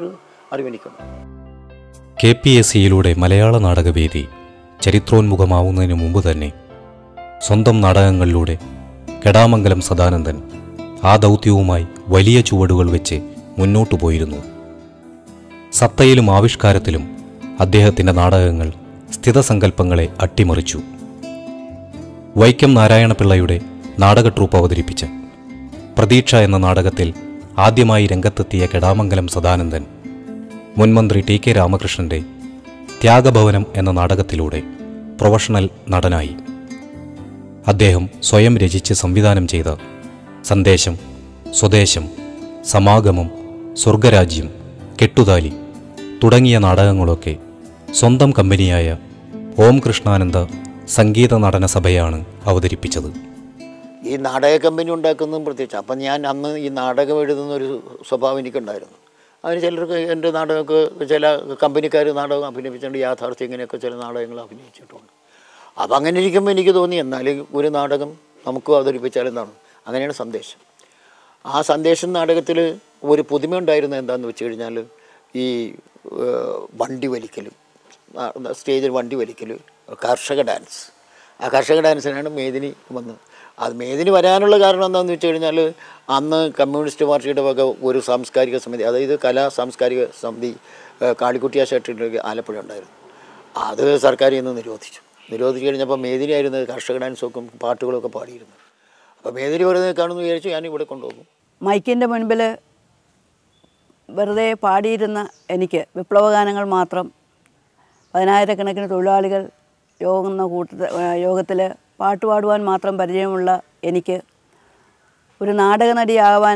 അറിവെനിക്കുണ്ട് കെ പി എസ് സിയിലൂടെ മലയാള നാടകവേദി ചരിത്രോന്മുഖമാവുന്നതിന് മുമ്പ് തന്നെ സ്വന്തം നാടകങ്ങളിലൂടെ കെടാമംഗലം സദാനന്ദൻ ആ ദൗത്യവുമായി വലിയ ചുവടുകൾ വെച്ച് മുന്നോട്ടു പോയിരുന്നു സത്തയിലും ആവിഷ്കാരത്തിലും അദ്ദേഹത്തിൻ്റെ നാടകങ്ങൾ സ്ഥിതസങ്കല്പങ്ങളെ അട്ടിമറിച്ചു വൈക്കം നാരായണപിള്ളയുടെ നാടക ട്രൂപ്പ് അവതരിപ്പിച്ച പ്രതീക്ഷ എന്ന നാടകത്തിൽ ആദ്യമായി രംഗത്തെത്തിയ കെടാമംഗലം സദാനന്ദൻ മുൻമന്ത്രി ടി കെ രാമകൃഷ്ണന്റെ ത്യാഗഭവനം എന്ന നാടകത്തിലൂടെ പ്രൊഫഷണൽ നടനായി അദ്ദേഹം സ്വയം രചിച്ച് സംവിധാനം ചെയ്ത സന്ദേശം സ്വദേശം സമാഗമം സ്വർഗരാജ്യം കെട്ടുതാലി തുടങ്ങിയ നാടകങ്ങളൊക്കെ സ്വന്തം കമ്പനിയായ ഓം കൃഷ്ണാനന്ദ സംഗീത നടന സഭയാണ് അവതരിപ്പിച്ചത് ഈ നാടക കമ്പനി ഉണ്ടാക്കുന്നതും പ്രത്യേകിച്ച് അപ്പം ഞാൻ അന്ന് ഈ നാടകം എഴുതുന്ന ഒരു സ്വഭാവം എനിക്കുണ്ടായിരുന്നു അതിന് ചിലർക്ക് എൻ്റെ നാടകമൊക്കെ ചില കമ്പനിക്കാർ നാടകം അഭിനയിച്ചിട്ടുണ്ട് യാഥാർത്ഥ്യം ഇങ്ങനെയൊക്കെ ചില നാടകങ്ങൾ അഭിനയിച്ചിട്ടുണ്ട് അപ്പം അങ്ങനെ ഇരിക്കുമ്പോൾ എനിക്ക് തോന്നി എന്നാൽ ഒരു നാടകം നമുക്ക് അവതരിപ്പിച്ചാൽ എന്താണ് അങ്ങനെയാണ് സന്ദേശം ആ സന്ദേശം നാടകത്തിൽ ഒരു പുതുമ ഉണ്ടായിരുന്നത് എന്താണെന്ന് വെച്ച് കഴിഞ്ഞാൽ ഈ ഏഹ്, വണ്ടി വലിക്കൽ ആ, സ്റ്റേജിൽ വണ്ടി വലിക്കൽ കർഷക ഡാൻസ് ആ കർഷക ഡാൻസിനാണ് മേദിനി വന്നത് അത് മേദിനി വരാനുള്ള കാരണം എന്താണെന്ന് വെച്ച് കഴിഞ്ഞാൽ അന്ന് കമ്മ്യൂണിസ്റ്റ് പാർട്ടിയുടെ വക ഒരു സാംസ്കാരിക സമിതി അതായത് കലാ സാംസ്കാരിക സമിതി ഏഹ്, കാളിക്കുട്ടിയ ഷെട്ടിൻ്റെ ആലപ്പുഴ ഉണ്ടായിരുന്നു അത് സർക്കാർ ഇന്ന് നിരോധിച്ചു നിരോധിച്ചു കഴിഞ്ഞപ്പോൾ മേദിനി ആയിരുന്നു കർഷക ഡാൻസൊക്കെ പാട്ടുകളൊക്കെ പാടിയിരുന്നു അപ്പോൾ മേദിനി വരുന്നത് കാണുമെന്ന് വിചാരിച്ചു ഞാൻ ഇവിടെ കൊണ്ടുപോകും മൈക്കിൻ്റെ മുൻപിൽ വെറുതെ പാടിയിരുന്ന എനിക്ക് വിപ്ലവഗാനങ്ങൾ മാത്രം പതിനായിരക്കണക്കിന് തൊഴിലാളികൾ യോഗന്ന കൂട്ട യോഗത്തിൽ പാട്ട് പാടുവാൻ മാത്രം പരിചയമുള്ള എനിക്ക് ഒരു നാടക നടിയാവാൻ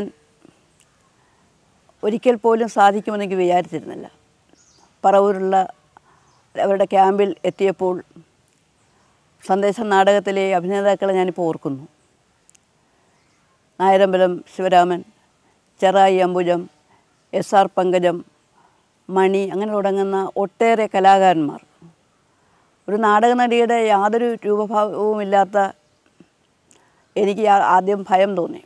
ഒരിക്കൽ പോലും സാധിക്കുമെന്ന് എനിക്ക് വിചാരിച്ചിരുന്നില്ല പറവൂരുള്ള അവരുടെ ക്യാമ്പിൽ എത്തിയപ്പോൾ സന്ദേശം നാടകത്തിലെ അഭിനേതാക്കളെ ഞാനിപ്പോൾ ഓർക്കുന്നു നായരമ്പലം ശിവരാമൻ ചെറായി അംബുജം എസ് ആർ പങ്കജം മണി അങ്ങനെ തുടങ്ങുന്ന ഒട്ടേറെ കലാകാരന്മാർ ഒരു നാടക നടിയുടെ യാതൊരു രൂപഭാവവുമില്ലാത്ത എനിക്ക് യാ- ആദ്യം ഭയം തോന്നി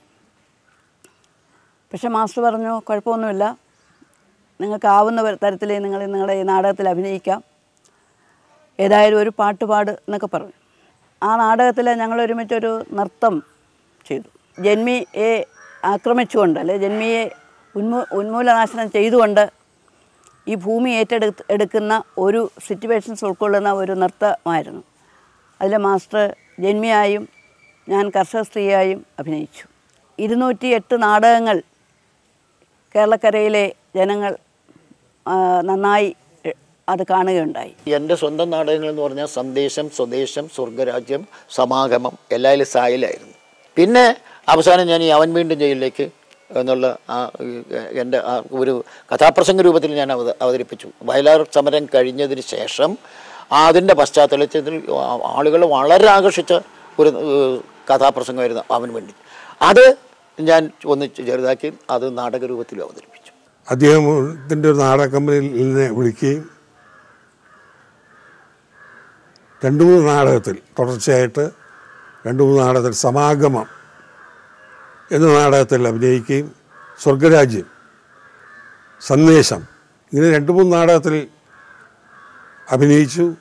പക്ഷെ മാസ്റ്റർ പറഞ്ഞു കുഴപ്പമൊന്നുമില്ല നിങ്ങൾക്കാവുന്ന വ- തരത്തിൽ നിങ്ങൾ നിങ്ങളുടെ ഈ നാടകത്തിൽ അഭിനയിക്കാം ഏതായാലും ഒരു പാട്ട് പാട് എന്നൊക്കെ പറഞ്ഞു ആ നാടകത്തിൽ ഞങ്ങൾ ഒരുമിച്ചൊരു നൃത്തം ചെയ്തു ജന്മിയെ ആക്രമിച്ചുകൊണ്ട് അല്ലെ ജന്മിയെ ഉന്മൂ ഉന്മൂലനാശനം ചെയ്തുകൊണ്ട് ഈ ഭൂമി ഏറ്റെടുത്ത് എടുക്കുന്ന ഒരു സിറ്റുവേഷൻസ് ഉൾക്കൊള്ളുന്ന ഒരു നൃത്തമായിരുന്നു അതിൽ മാസ്റ്റർ ജന്മിയായും ഞാൻ കർഷക സ്ത്രീയായും അഭിനയിച്ചു ഇരുന്നൂറ്റി എട്ട് നാടകങ്ങൾ കേരളക്കരയിലെ ജനങ്ങൾ ആ, നന്നായി എ, അത് കാണുകയുണ്ടായി എൻ്റെ സ്വന്തം നാടകങ്ങൾ എന്ന് പറഞ്ഞാൽ സന്ദേശം സ്വദേശം സ്വർഗരാജ്യം സമാഗമം എല്ലാവരും സായിലായിരുന്നു പിന്നെ അവസാനം ഞാൻ ഈ അവൻ വീണ്ടും ജയിലിലേക്ക് എന്നുള്ള ആ ഏഹ്, എൻ്റെ ആ ഒരു കഥാപ്രസംഗ രൂപത്തിൽ ഞാൻ അവത അവതരിപ്പിച്ചു വയലാർ സമരം കഴിഞ്ഞതിന് ശേഷം അതിൻ്റെ പശ്ചാത്തലത്തിൽ ആളുകൾ വളരെ ആകർഷിച്ച ഒരു ഏഹ്, കഥാപ്രസംഗമായിരുന്നു അവന് വേണ്ടി അത് ഞാൻ ഒന്ന് ചെറുതാക്കി അത് നാടക രൂപത്തിലും അവതരിപ്പിച്ചു അദ്ദേഹത്തിൻ്റെ ഒരു നാടക കമ്പനിയിൽ എന്നെ വിളിക്കുകയും രണ്ട് മൂന്ന് നാടകത്തിൽ തുടർച്ചയായിട്ട് രണ്ട് മൂന്ന് നാടകത്തിൽ സമാഗമം എന്ന നാടകത്തിൽ അഭിനയിക്കുകയും സ്വർഗരാജ്യം സന്ദേശം ഇങ്ങനെ രണ്ട് മൂന്ന് നാടകത്തിൽ അഭിനയിച്ചു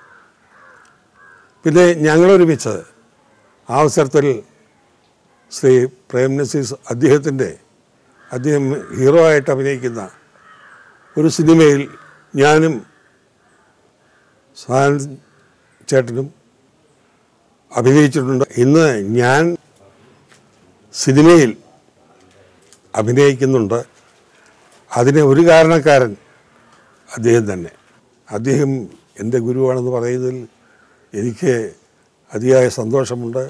പിന്നെ ഞങ്ങളൊരുമിച്ചത് ആ അവസരത്തിൽ ശ്രീ പ്രേം നസീർ അദ്ദേഹത്തിൻ്റെ അദ്ദേഹം ഹീറോ ആയിട്ട് അഭിനയിക്കുന്ന ഒരു സിനിമയിൽ ഞാനും സാൻ ചേട്ടനും അഭിനയിച്ചിട്ടുണ്ട് ഇന്ന് ഞാൻ സിനിമയിൽ അഭിനയിക്കുന്നുണ്ട് അതിന് ഒരു കാരണക്കാരൻ അദ്ദേഹം തന്നെ അദ്ദേഹം എൻ്റെ ഗുരുവാണെന്ന് പറയുന്നതിൽ എനിക്ക് അതിയായ സന്തോഷമുണ്ട്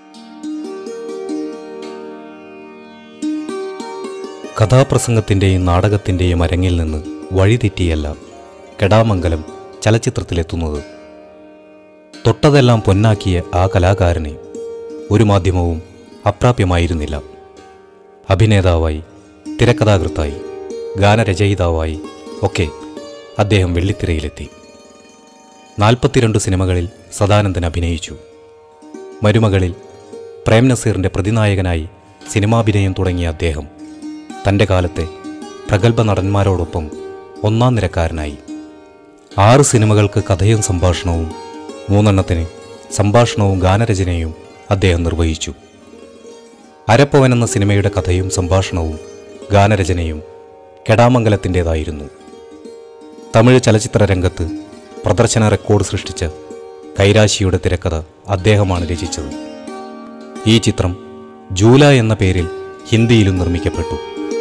കഥാപ്രസംഗത്തിൻ്റെയും നാടകത്തിൻ്റെയും അരങ്ങിൽ നിന്ന് വഴിതെറ്റിയല്ല കെടാമംഗലം ചലച്ചിത്രത്തിലെത്തുന്നത് തൊട്ടതെല്ലാം പൊന്നാക്കിയ ആ കലാകാരനെ ഒരു മാധ്യമവും അപ്രാപ്യമായിരുന്നില്ല അഭിനേതാവായി തിരക്കഥാകൃത്തായി ഗാനരചയിതാവായി ഒക്കെ അദ്ദേഹം വെള്ളിത്തിരയിലെത്തി നാൽപ്പത്തിരണ്ട് സിനിമകളിൽ സദാനന്ദൻ അഭിനയിച്ചു മരുമകളിൽ പ്രേം നസീറിൻ്റെ പ്രതിനായകനായി സിനിമാഭിനയം തുടങ്ങിയ അദ്ദേഹം തൻ്റെ കാലത്തെ പ്രഗത്ഭ നടന്മാരോടൊപ്പം ഒന്നാം നിരക്കാരനായി ആറ് സിനിമകൾക്ക് കഥയും സംഭാഷണവും മൂന്നെണ്ണത്തിന് സംഭാഷണവും ഗാനരചനയും അദ്ദേഹം നിർവഹിച്ചു അരപ്പവൻ എന്ന സിനിമയുടെ കഥയും സംഭാഷണവും ഗാനരചനയും കെടാമംഗലത്തിൻ്റെതായിരുന്നു തമിഴ് ചലച്ചിത്ര രംഗത്ത് പ്രദർശന റെക്കോർഡ് സൃഷ്ടിച്ച കൈരാശിയുടെ തിരക്കഥ അദ്ദേഹമാണ് രചിച്ചത് ഈ ചിത്രം ജൂല എന്ന പേരിൽ ഹിന്ദിയിലും നിർമ്മിക്കപ്പെട്ടു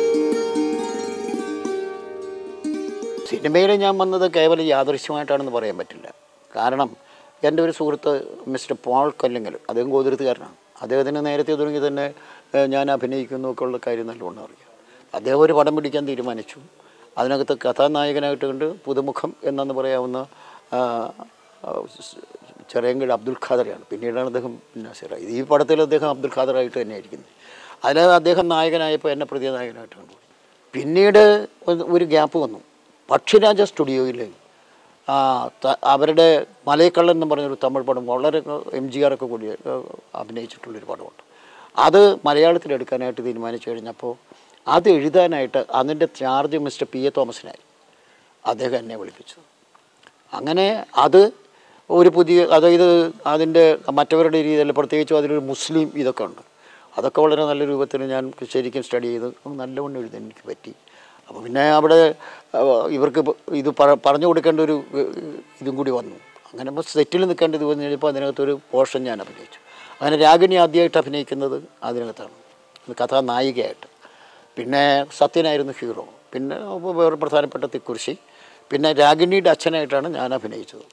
സിനിമയിൽ ഞാൻ വന്നത് കേവലം യാദൃശ്യമായിട്ടാണെന്ന് പറയാൻ പറ്റില്ല കാരണം എൻ്റെ ഒരു സുഹൃത്ത് മിസ്റ്റർ പോൾ കൊല്ലങ്കൽ അദ്ദേഹം ഗോതിരത്തുകാരനാണ് അദ്ദേഹത്തിന് നേരത്തെ തുടങ്ങി തന്നെ ഏഹ്, ഞാൻ അഭിനയിക്കുന്നു ഒക്കെ ഉള്ള കാര്യം നല്ലോണം അറിയാം അദ്ദേഹം ഒരു പടം പിടിക്കാൻ തീരുമാനിച്ചു അതിനകത്ത് കഥാനായകനായിട്ട് കണ്ട് പുതുമുഖം എന്നു പറയാവുന്ന ആ, ആ, സ് ചെറിയങ്കീഴ് അബ്ദുൽ ഖാദറാണ് പിന്നീടാണ് അദ്ദേഹം നസീറായത് ഈ പടത്തിൽ അദ്ദേഹം അബ്ദുൽ ഖാദറായിട്ട് തന്നെ ഇരിക്കുന്നത് അതിൽ അദ്ദേഹം നായകനായപ്പോൾ എന്നെ പ്രതി നായകനായിട്ട് കണ്ടു പിന്നീട് ഒരു- ഒരു ഗ്യാപ്പ് വന്നു പക്ഷിരാജ സ്റ്റുഡിയോയിൽ ആ, ത- അവരുടെ മലയക്കള്ളൻ എന്ന് പറഞ്ഞൊരു തമിഴ് പടം വളരെ എം ജി ആറൊക്കെ കൂടി ഏഹ്, അഭിനയിച്ചിട്ടുള്ളൊരു പടമുണ്ട് അത് മലയാളത്തിൽ എടുക്കാനായിട്ട് തീരുമാനിച്ചു കഴിഞ്ഞപ്പോൾ അത് എഴുതാനായിട്ട് അതിൻ്റെ ചാർജ് മിസ്റ്റർ പി എ തോമസിനായി അദ്ദേഹം എന്നെ വിളിപ്പിച്ചു അങ്ങനെ അത് ഒരു പുതിയ അതായത് അതിൻ്റെ മറ്റവരുടെ രീതിയിൽ പ്രത്യേകിച്ചും അതിലൊരു മുസ്ലിം ഇതൊക്കെ ഉണ്ട് അതൊക്കെ വളരെ നല്ല രൂപത്തിൽ ഞാൻ ശരിക്കും സ്റ്റഡി ചെയ്ത് നല്ലവണ്ണം എഴുതാൻ എനിക്ക് പറ്റി അപ്പോൾ പിന്നെ അവിടെ ആ, ഇവർക്ക് ഇപ്പൊ ഇത് പറ- പറഞ്ഞു കൊടുക്കേണ്ട ഒരു ഏഹ്, ഇതും കൂടി വന്നു അങ്ങനെ ഇപ്പോൾ സെറ്റിൽ നിൽക്കേണ്ടത് വന്നു കഴിഞ്ഞപ്പോൾ അതിനകത്തൊരു പോർഷൻ ഞാൻ അഭിനയിച്ചു അങ്ങനെ രാഗിണി ആദ്യമായിട്ട് അഭിനയിക്കുന്നത് അതിനകത്താണ് കഥാനായികയായിട്ട് പിന്നെ സത്യനായിരുന്നു ഹീറോ പിന്നെ വേറെ പ്രധാനപ്പെട്ട തിക്കുറിശി പിന്നെ രാഗിണിയുടെ അച്ഛനായിട്ടാണ് ഞാൻ അഭിനയിച്ചത്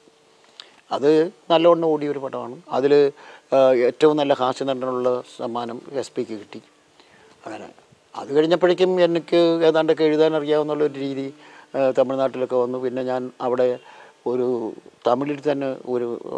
അത് നല്ലവണ്ണം ഓടിയ ഒരു പടമാണ് അതിൽ ഏറ്റവും നല്ല ഹാസ്യനടനുള്ള സമ്മാനം എസ് പിക്ക് കിട്ടി അങ്ങനെ അത് കഴിഞ്ഞപ്പോഴേക്കും എനിക്ക് ഏതാണ്ടൊക്കെ എഴുതാൻ അറിയാവുന്നുള്ള ഒരു രീതി ആ, തമിഴ്നാട്ടിലൊക്കെ വന്നു പിന്നെ ഞാൻ അവിടെ ഒരു തമിഴിൽ തന്നെ ഒരു ആ,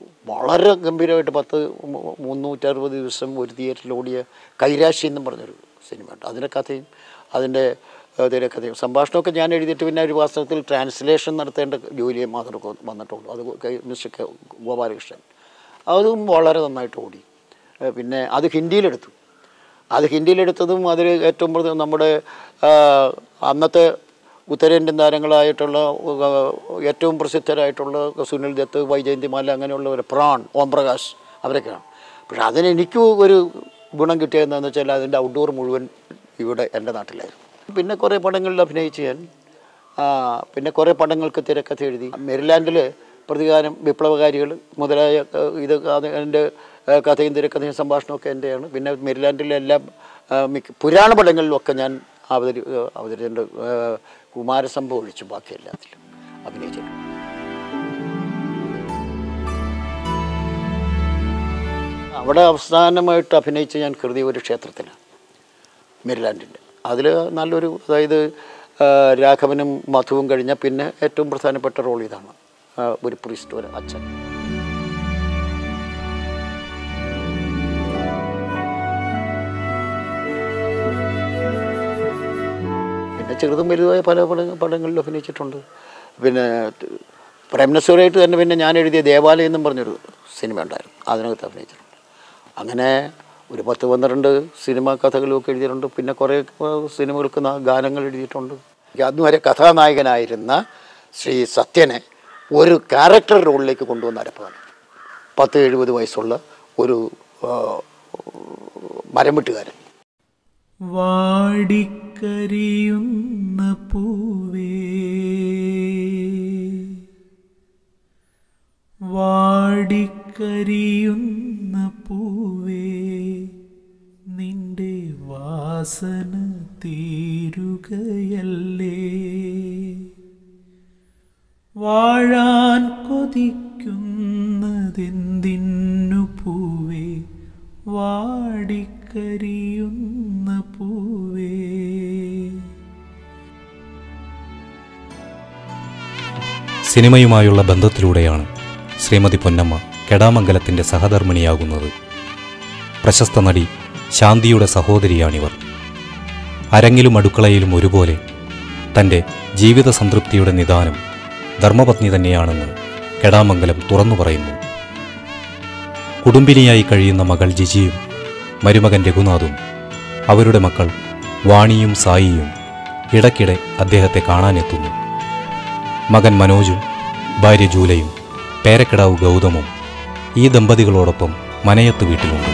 വളരെ ഗംഭീരമായിട്ട് പത്ത് മു- മുന്നൂറ്ററുപത് ദിവസം ഒരു തിയേറ്ററിൽ ഓടിയ കൈരാശി എന്നും പറഞ്ഞൊരു സിനിമയുണ്ട് അതിൻ്റെ കഥയും അതിൻ്റെ ആ, തിരക്കഥയും സംഭാഷണമൊക്കെ ഞാൻ എഴുതിയിട്ട് പിന്നെ ഒരു വാസ്തവത്തിൽ ട്രാൻസ്ലേഷൻ നടത്തേണ്ട ജോലിയെ മാത്രമേ വന്നിട്ടുള്ളൂ അത് കൈ- മിസ്റ്റർ കെ- ഗോപാലകൃഷ്ണൻ അതും വളരെ നന്നായിട്ട് ഓടി ഏ, പിന്നെ അത് ഹിന്ദിയിലെടുത്തു അത് ഹിന്ദിയിലെടുത്തതും അതിൽ ഏറ്റവും പ്രധാനം നമ്മുടെ ആ, അന്നത്തെ ഉത്തരേന്ത്യൻ താരങ്ങളായിട്ടുള്ള ആ, ഏറ്റവും പ്രസിദ്ധരായിട്ടുള്ള സുനിൽ ദത്ത് വൈജയന്തിമാല അങ്ങനെയുള്ളവർ പ്രാൺ ഓം പ്രകാശ് അവരൊക്കെയാണ് പക്ഷെ അതിന് എനിക്ക് ഒരു ഗുണം കിട്ടിയതെന്ന് വെച്ചാൽ അതിൻ്റെ ഔട്ട്ഡോർ മുഴുവൻ ഇവിടെ എൻ്റെ നാട്ടിലായിരുന്നു പിന്നെ കുറേ പടങ്ങളിൽ അഭിനയിച്ച് ഞാൻ ആ, പിന്നെ കുറേ പടങ്ങൾക്ക് തിരക്കഥ എഴുതി മെരിലാൻഡിൽ പ്രതികാരം വിപ്ലവകാരികൾ മുതലായ ആ, ഇത് അത് എൻ്റെ ആ, കഥയും തിരക്കഥയും സംഭാഷണമൊക്കെ എൻ്റെയാണ് പിന്നെ മെരിലാൻഡിലെ എല്ലാ ആ, മിക്ക പുരാണ പടങ്ങളിലുമൊക്കെ ഞാൻ അവതരി ആ, അവതരിച്ചിട്ടുണ്ട് ആ, കുമാരസംഭവം ഒഴിച്ചു ബാക്കി എല്ലാത്തിലും അഭിനയിച്ചിട്ടുണ്ട് അവിടെ അവസാനമായിട്ട് അഭിനയിച്ച ഞാൻ കൃതി ഒരു ക്ഷേത്രത്തിലാണ് മെരിലാൻഡിൻ്റെ അതിൽ നല്ലൊരു അതായത് ആ, രാഘവനും മധുവും കഴിഞ്ഞ പിന്നെ ഏറ്റവും പ്രധാനപ്പെട്ട റോൾ ഇതാണ് ആ, ഒരു പ്രീസ്റ്റ് ഒരു അച്ഛൻ പിന്നെ ചെറുതും വലുതായ പല പട പടങ്ങളിലും അഭിനയിച്ചിട്ടുണ്ട് പിന്നെ ത- പ്രേംനസൂറായിട്ട് തന്നെ പിന്നെ ഞാൻ എഴുതിയ ദേവാലയം എന്നും പറഞ്ഞൊരു സിനിമ ഉണ്ടായിരുന്നു അതിനകത്ത് അഭിനയിച്ചിട്ടുണ്ട് അങ്ങനെ ഒരു പത്ത് പന്ത്രണ്ട് സിനിമാ കഥകളുമൊക്കെ എഴുതിയിട്ടുണ്ട് പിന്നെ കുറേ ഏഹ്, സിനിമകൾക്ക് ന- ഗാനങ്ങൾ എഴുതിയിട്ടുണ്ട് അന്ന് വരെ കഥാനായകനായിരുന്ന ശ്രീ സത്യനെ ഒരു ക്യാരക്ടർ റോളിലേക്ക് കൊണ്ടുവന്ന അരപ്പാണ് പത്ത് എഴുപത് വയസ്സുള്ള ഒരു ആ, മരം വെട്ടുകാരൻ വാടിക്കരിയുന്ന പൂവേ വാടിക്കരിയുന്ന പൂവേ നിന്റെ വാസന തീരുകയല്ലേ വാഴാൻ കൊതിക്കുന്നതെന്തിന്നു പൂവേ വാടിക്കരിയുന്ന പൂവേ സിനിമയുമായുള്ള ബന്ധത്തിലൂടെയാണ് ശ്രീമതി പൊന്നമ്മ കെടാമംഗലത്തിൻ്റെ സഹധർമ്മിണിയാകുന്നത് പ്രശസ്ത നടി ശാന്തിയുടെ സഹോദരിയാണിവർ അരങ്ങിലും അടുക്കളയിലും ഒരുപോലെ തൻ്റെ ജീവിത സംതൃപ്തിയുടെ നിദാനം ധർമ്മപത്നി തന്നെയാണെന്ന് കെടാമംഗലം തുറന്നു പറയുന്നു കുടുംബിനിയായി കഴിയുന്ന മകൾ ജിജിയും മരുമകൻ രഘുനാഥും അവരുടെ മക്കൾ വാണിയും സായിയും ഇടയ്ക്കിടെ അദ്ദേഹത്തെ കാണാനെത്തുന്നു മകൻ മനോജും ഭാര്യ ജൂലയും പേരക്കിടാവ് ഗൗതമും ഈ ദമ്പതികളോടൊപ്പം മനയത്ത് വീട്ടിലുണ്ട്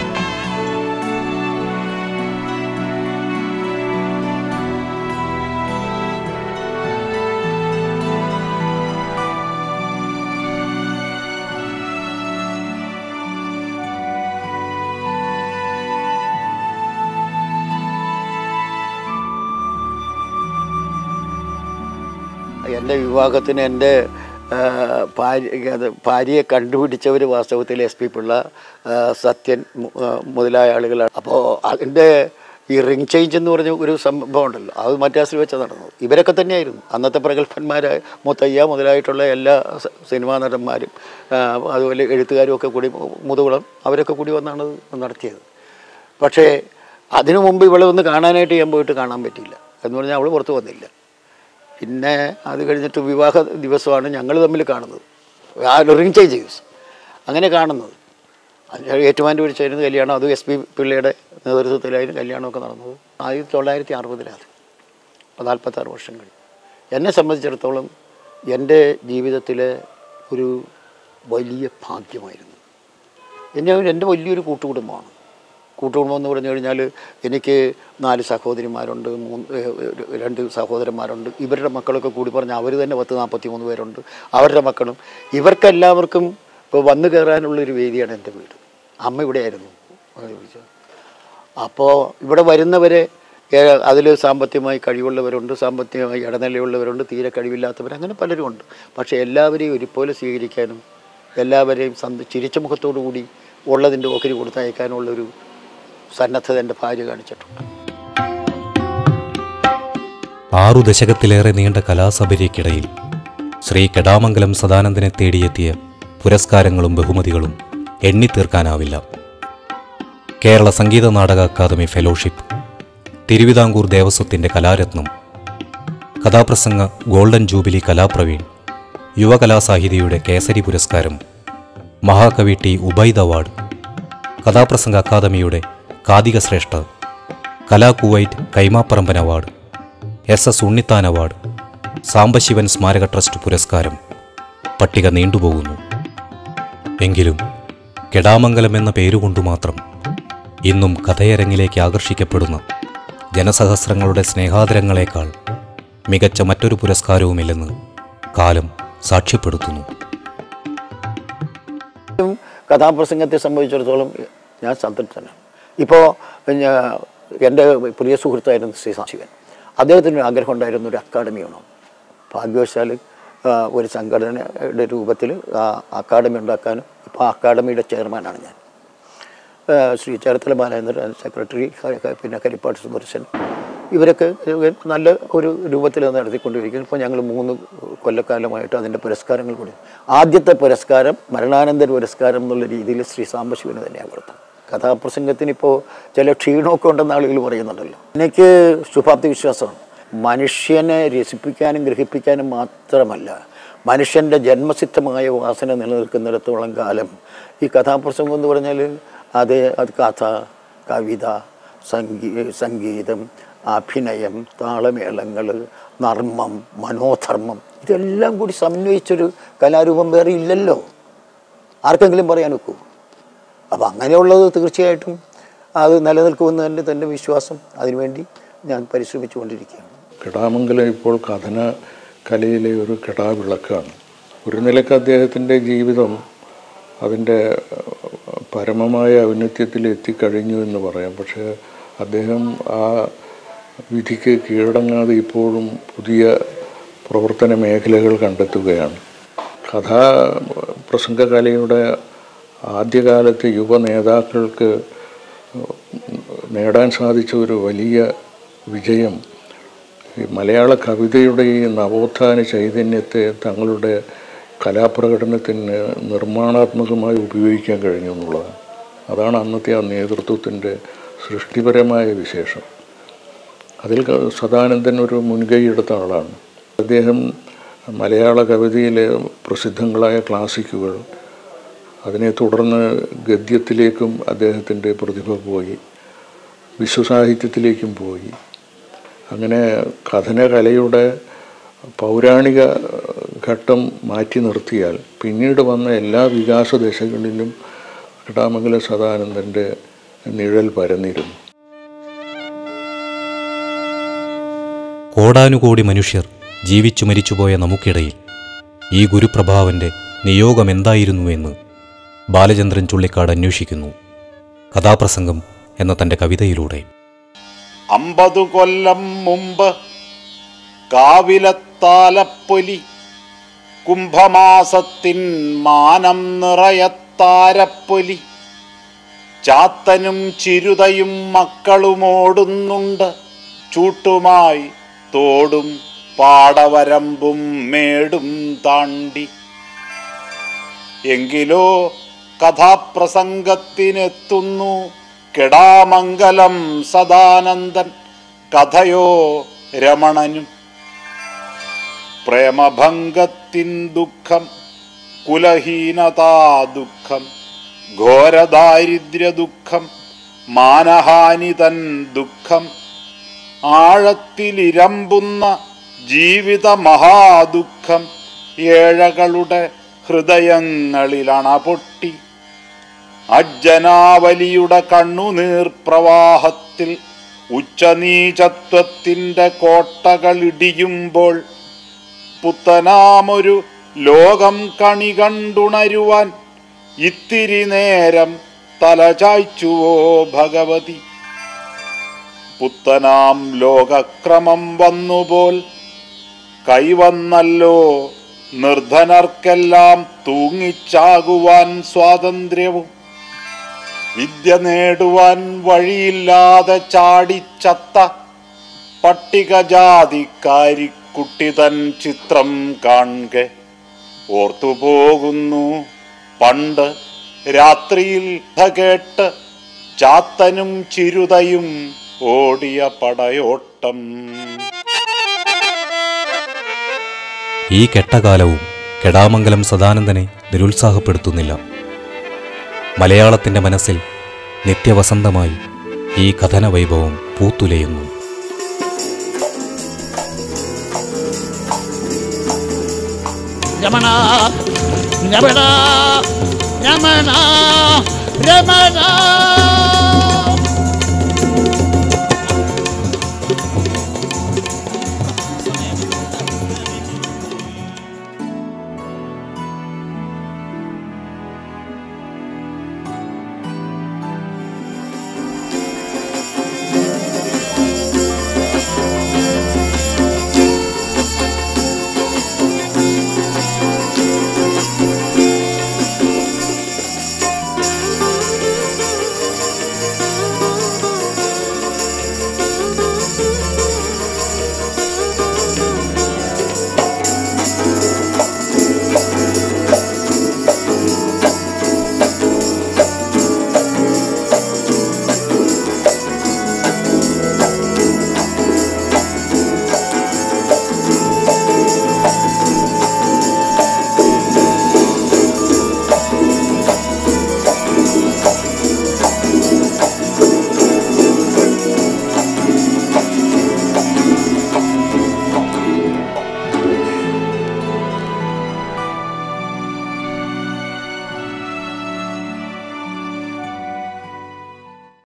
എൻ്റെ വിവാഹത്തിന് എൻ്റെ ആ, ഭാര്യ അത് ഭാര്യയെ കണ്ടുപിടിച്ചവർ വാസ്തവത്തിൽ എസ് പി പിള്ള ആ, സത്യൻ മു- ആ, മുതലായ ആളുകളാണ് അപ്പോൾ അതിൻ്റെ ഈ റിംഗ് ചേഞ്ച് എന്ന് പറഞ്ഞ ഒരു സംഭവം ഉണ്ടല്ലോ അത് മദ്രാസിൽ വെച്ച് നടന്നത് ഇവരൊക്കെ തന്നെയായിരുന്നു അന്നത്തെ പ്രഗത്ഭന്മാരായ മുത്തയ്യ മുതലായിട്ടുള്ള എല്ലാ സ- സിനിമാ നടന്മാരും ആ, അതുപോലെ എഴുത്തുകാരും ഒക്കെ കൂടി മുതുകുളം അവരൊക്കെ കൂടി വന്നാണ് ഇത് നടത്തിയത് പക്ഷേ അതിനു മുമ്പ് ഇവളെ ഒന്ന് കാണാനായിട്ട് ഞാൻ പോയിട്ട് കാണാൻ പറ്റിയില്ല എന്ന് പറഞ്ഞാൽ അവൾ പുറത്ത് വന്നില്ല പിന്നെ അത് കഴിഞ്ഞിട്ട് വിവാഹ ദിവസമാണ് ഞങ്ങൾ തമ്മിൽ കാണുന്നത് ആ റിംഗ് ചേഞ്ച് ദിവസം അങ്ങനെ കാണുന്നത് അത് ഏറ്റുമാനൂർ ചേരുന്ന കല്യാണം അത് എസ് പി പിള്ളയുടെ നേതൃത്വത്തിലായിരുന്നു കല്യാണമൊക്കെ നടന്നത് ആയിരത്തി തൊള്ളായിരത്തി അറുപതിലാണ് അപ്പോൾ നാൽപ്പത്താറ് വർഷം കഴിഞ്ഞു എന്നെ സംബന്ധിച്ചിടത്തോളം എൻ്റെ ജീവിതത്തിലെ ഒരു വലിയ ഭാഗ്യമായിരുന്നു എന്നെ എൻ്റെ വലിയൊരു കൂട്ടുകുടുംബമാണ് കൂട്ടുകുടുംബം എന്ന് പറഞ്ഞു കഴിഞ്ഞാൽ എനിക്ക് നാല് സഹോദരിമാരുണ്ട് മൂന്ന് ഏ, ഒരു- രണ്ട് സഹോദരന്മാരുണ്ട് ഇവരുടെ മക്കളൊക്കെ കൂടി പറഞ്ഞാൽ അവർ തന്നെ പത്ത് നാൽപ്പത്തി മൂന്ന് പേരുണ്ട് അവരുടെ മക്കളും ഇവർക്കെല്ലാവർക്കും ഇപ്പോൾ വന്നു കയറാനുള്ളൊരു വേദിയാണ് എൻ്റെ വീട് അമ്മ ഇവിടെയായിരുന്നു അപ്പോൾ ഇവിടെ വരുന്നവരെ അതിൽ സാമ്പത്തികമായി കഴിവുള്ളവരുണ്ട് സാമ്പത്തികമായി ഇടനിലയുള്ളവരുണ്ട് തീരെ കഴിവില്ലാത്തവർ അങ്ങനെ പലരും ഉണ്ട് പക്ഷേ എല്ലാവരെയും ഒരുപോലെ സ്വീകരിക്കാനും എല്ലാവരെയും സന്ത ചിരിച്ച മുഖത്തോടു കൂടി ഉള്ളതിൻ്റെ ഓഹരി കൊടുത്തയക്കാനുള്ളൊരു സന്നദ്ധത എൻ്റെ ഭാര്യ കാണിച്ചിട്ടുണ്ട് ആറു ദശകത്തിലേറെ നീണ്ട കലാസബരിക്കിടയിൽ ശ്രീ കെടാമംഗലം സദാനന്ദനെ തേടിയെത്തിയ പുരസ്കാരങ്ങളും ബഹുമതികളും എണ്ണിത്തീർക്കാനാവില്ല കേരള സംഗീത നാടക അക്കാദമി ഫെലോഷിപ്പ് തിരുവിതാംകൂർ ദേവസ്വത്തിൻ്റെ കലാരത്നം കഥാപ്രസംഗ ഗോൾഡൻ ജൂബിലി കലാപ്രവീൺ യുവകലാസാഹിതിയുടെ കേസരി പുരസ്കാരം മഹാകവി ടി ഉബൈദ് അവാർഡ് കഥാപ്രസംഗ അക്കാദമിയുടെ കാതിക ശ്രേഷ്ഠ കലാകുവൈറ്റ് കൈമാപ്പറമ്പൻ award S S Unnithan award Sambasivan സ്മാരക ട്രസ്റ്റ് പുരസ്കാരം പട്ടിക നീണ്ടുപോകുന്നു എങ്കിലും കെടാമംഗലം എന്ന പേരുകൊണ്ടു മാത്രം ഇന്നും കഥയരങ്ങിലേക്ക് ആകർഷിക്കപ്പെടുന്ന ജനസഹസ്രങ്ങളുടെ സ്നേഹാദരങ്ങളെക്കാൾ മികച്ച മറ്റൊരു പുരസ്കാരവുമില്ലെന്ന് കാലം സാക്ഷ്യപ്പെടുത്തുന്നു കഥാപ്രസംഗത്തെ സംബന്ധിച്ചിടത്തോളം ഞാൻ സംതൃപ്തനാണ് ഇപ്പോൾ എൻ്റെ പ്രിയ സുഹൃത്തായിരുന്നു ശ്രീ ശിവൻ അദ്ദേഹത്തിന് ഒരു ആഗ്രഹം ഉണ്ടായിരുന്നു ഒരു അക്കാഡമി വേണം ഭാഗ്യവശാൽ ആ, ഒരു സംഘടനയുടെ രൂപത്തിൽ ആ അക്കാഡമി ഉണ്ടാക്കാനും ഇപ്പോൾ ആ അക്കാഡമിയുടെ ചെയർമാനാണ് ഞാൻ ആ, ശ്രീ ചേർത്തല ബാലേന്ദ്രൻ സെക്രട്ടറി ക- ക- പിന്നെ കരിപ്പാട് സുദർശൻ ഇവരൊക്കെ നല്ല ഒരു രൂപത്തിൽ അത് നടത്തിക്കൊണ്ടിരിക്കുന്നു ഇപ്പോൾ ഞങ്ങൾ മൂന്ന് കൊല്ലക്കാലമായിട്ട് അതിൻ്റെ പുരസ്കാരങ്ങൾ കൂടി ആദ്യത്തെ പുരസ്കാരം മരണാനന്തര പുരസ്കാരം എന്നുള്ള രീതിയിൽ ശ്രീ സാംബശിവന് തന്നെയാണ് കൊടുത്തത് കഥാപ്രസംഗത്തിന് ഇപ്പോൾ ചില ക്ഷീണമൊക്കെ ഉണ്ടെന്ന് ആളുകൾ പറയുന്നുണ്ടല്ലോ എനിക്ക് ശുഭാപ്തി വിശ്വാസമാണ് മനുഷ്യനെ രസിപ്പിക്കാനും ഗ്രഹിപ്പിക്കാനും മാത്രമല്ല മനുഷ്യൻ്റെ ജന്മസിദ്ധമായ വാസന നിലനിൽക്കുന്നിടത്തോളം കാലം ഈ കഥാപ്രസംഗം എന്ന് പറഞ്ഞാൽ അത് അത് കഥ കവിത സംഗീ സംഗീതം അഭിനയം താളമേളങ്ങൾ നർമ്മം മനോധർമ്മം ഇതെല്ലാം കൂടി സമന്വയിച്ചൊരു കലാരൂപം വേറെ ഇല്ലല്ലോ ആർക്കെങ്കിലും പറയാൻ ഒക്കൂ അപ്പോൾ അങ്ങനെയുള്ളത് തീർച്ചയായിട്ടും അത് നിലനിൽക്കുമെന്ന് തന്നെ തന്നെ വിശ്വാസം അതിനുവേണ്ടി ഞാൻ പരിശ്രമിച്ചുകൊണ്ടിരിക്കുകയാണ് കെടാമംഗലം ഇപ്പോൾ കഥന കലയിലെ ഒരു കെടാവിളക്കാണ് ഒരു നിലക്ക് അദ്ദേഹത്തിൻ്റെ ജീവിതം അതിൻ്റെ ഏഹ്, പരമമായ ഔന്നത്യത്തിൽ എത്തിക്കഴിഞ്ഞു എന്ന് പറയാം പക്ഷേ അദ്ദേഹം ആ വിധിക്ക് കീഴടങ്ങാതെ ഇപ്പോഴും പുതിയ പ്രവർത്തന മേഖലകൾ കണ്ടെത്തുകയാണ് കഥാ പ്രസംഗകലയുടെ ആദ്യകാലത്ത് യുവ നേതാക്കൾക്ക് നേടാൻ സാധിച്ച ഒരു വലിയ വിജയം ഈ മലയാള കവിതയുടെ ഈ നവോത്ഥാന ചൈതന്യത്തെ തങ്ങളുടെ കലാപ്രകടനത്തിന് നിർമ്മാണാത്മകമായി ഉപയോഗിക്കാൻ കഴിഞ്ഞു എന്നുള്ളതാണ് അതാണ് അന്നത്തെ ആ നേതൃത്വത്തിൻ്റെ സൃഷ്ടിപരമായ വിശേഷം അതിൽ ക- സദാനന്ദൻ ഒരു മുൻകൈ എടുത്ത ആളാണ് അദ്ദേഹം മലയാള കവിതയിലെ പ്രസിദ്ധങ്ങളായ ക്ലാസിക്കുകൾ അതിനെ തുടർന്ന് ഗദ്യത്തിലേക്കും അദ്ദേഹത്തിൻ്റെ പ്രതിഭ പോയി വിശ്വസാഹിത്യത്തിലേക്കും പോയി അങ്ങനെ കഥനകലയുടെ പൗരാണിക ഘട്ടം മാറ്റി നിർത്തിയാൽ പിന്നീട് വന്ന എല്ലാ വികാസ ദശകളിലും കടാമംഗല സദാനന്ദൻ്റെ നിഴൽ പരന്നിരുന്നു കോടാനുകോടി മനുഷ്യർ ജീവിച്ചു മരിച്ചുപോയ നമുക്കിടയിൽ ഈ ഗുരുപ്രഭാവന്റെ നിയോഗം എന്തായിരുന്നുവെന്ന് ബാലചന്ദ്രൻ ചുള്ളിക്കാട് അന്വേഷിക്കുന്നു കഥാപ്രസംഗം എന്ന തൻ്റെ കവിതയിലൂടെ അമ്പതു കൊല്ലം മുമ്പ് കാവിലത്താലപ്പൊലി കുംഭമാസത്തിൻ മാനം നിറയത്താരപ്പൊലി ചാത്തനും ചിരുതയും മക്കളുമോടുന്നുണ്ട് ചൂട്ടുമായി തോടും പാടവരമ്പും മേടും താണ്ടി എങ്കിലോ കഥാപ്രസംഗത്തിനെത്തുന്നു കെടാമംഗലം സദാനന്ദൻ കഥയോ രമണനും പ്രേമഭംഗത്തിൻ ദുഃഖം കുലഹീനതാ ദുഃഖം ഘോരദാരിദ്ര്യ ദുഃഖം മാനഹാനി തൻ ദുഃഖം ആഴത്തിലിരമ്പുന്ന ജീവിത മഹാദുഃഖം ഏഴകളുടെ ഹൃദയങ്ങളിലണ പൊട്ടി അജ്ജനാവലിയുടെ കണ്ണുനീർ പ്രവാഹത്തിൽ ഉച്ചനീചത്വത്തിൻ്റെ കോട്ടകളിടിയുമ്പോൾ പുത്തനാമൊരു ലോകം കണി കണ്ടുണരുവാൻ ഇത്തിരി നേരം തലചായ്ച്ചുവോ ഭഗവതി പുത്തനാം ലോകക്രമം വന്നുപോൽ കൈവന്നല്ലോ നിർധനർക്കെല്ലാം തൂങ്ങിച്ചാകുവാൻ സ്വാതന്ത്ര്യവും വിദ്യ നേടുവാൻ വഴിയില്ലാതെ ചാടിച്ചത്ത പട്ടികജാതിക്കാരിക്കുട്ടി തൻ ചിത്രം കാൺകെ ഓർത്തുപോകുന്നു പണ്ട് രാത്രിയിൽ കഥ കേട്ട് ചാത്തനും ചിരുതയും ഓടിയ പടയോട്ടം ഈ കെട്ടകാലവും കെടാമംഗലം സദാനന്ദനെ നിരുത്സാഹപ്പെടുത്തുന്നില്ല മലയാളത്തിൻ്റെ മനസ്സിൽ നിത്യവസന്തമായി ഈ കഥന വൈഭവം പൂത്തുലയുന്നു രമണ രമണ രമണ രമണ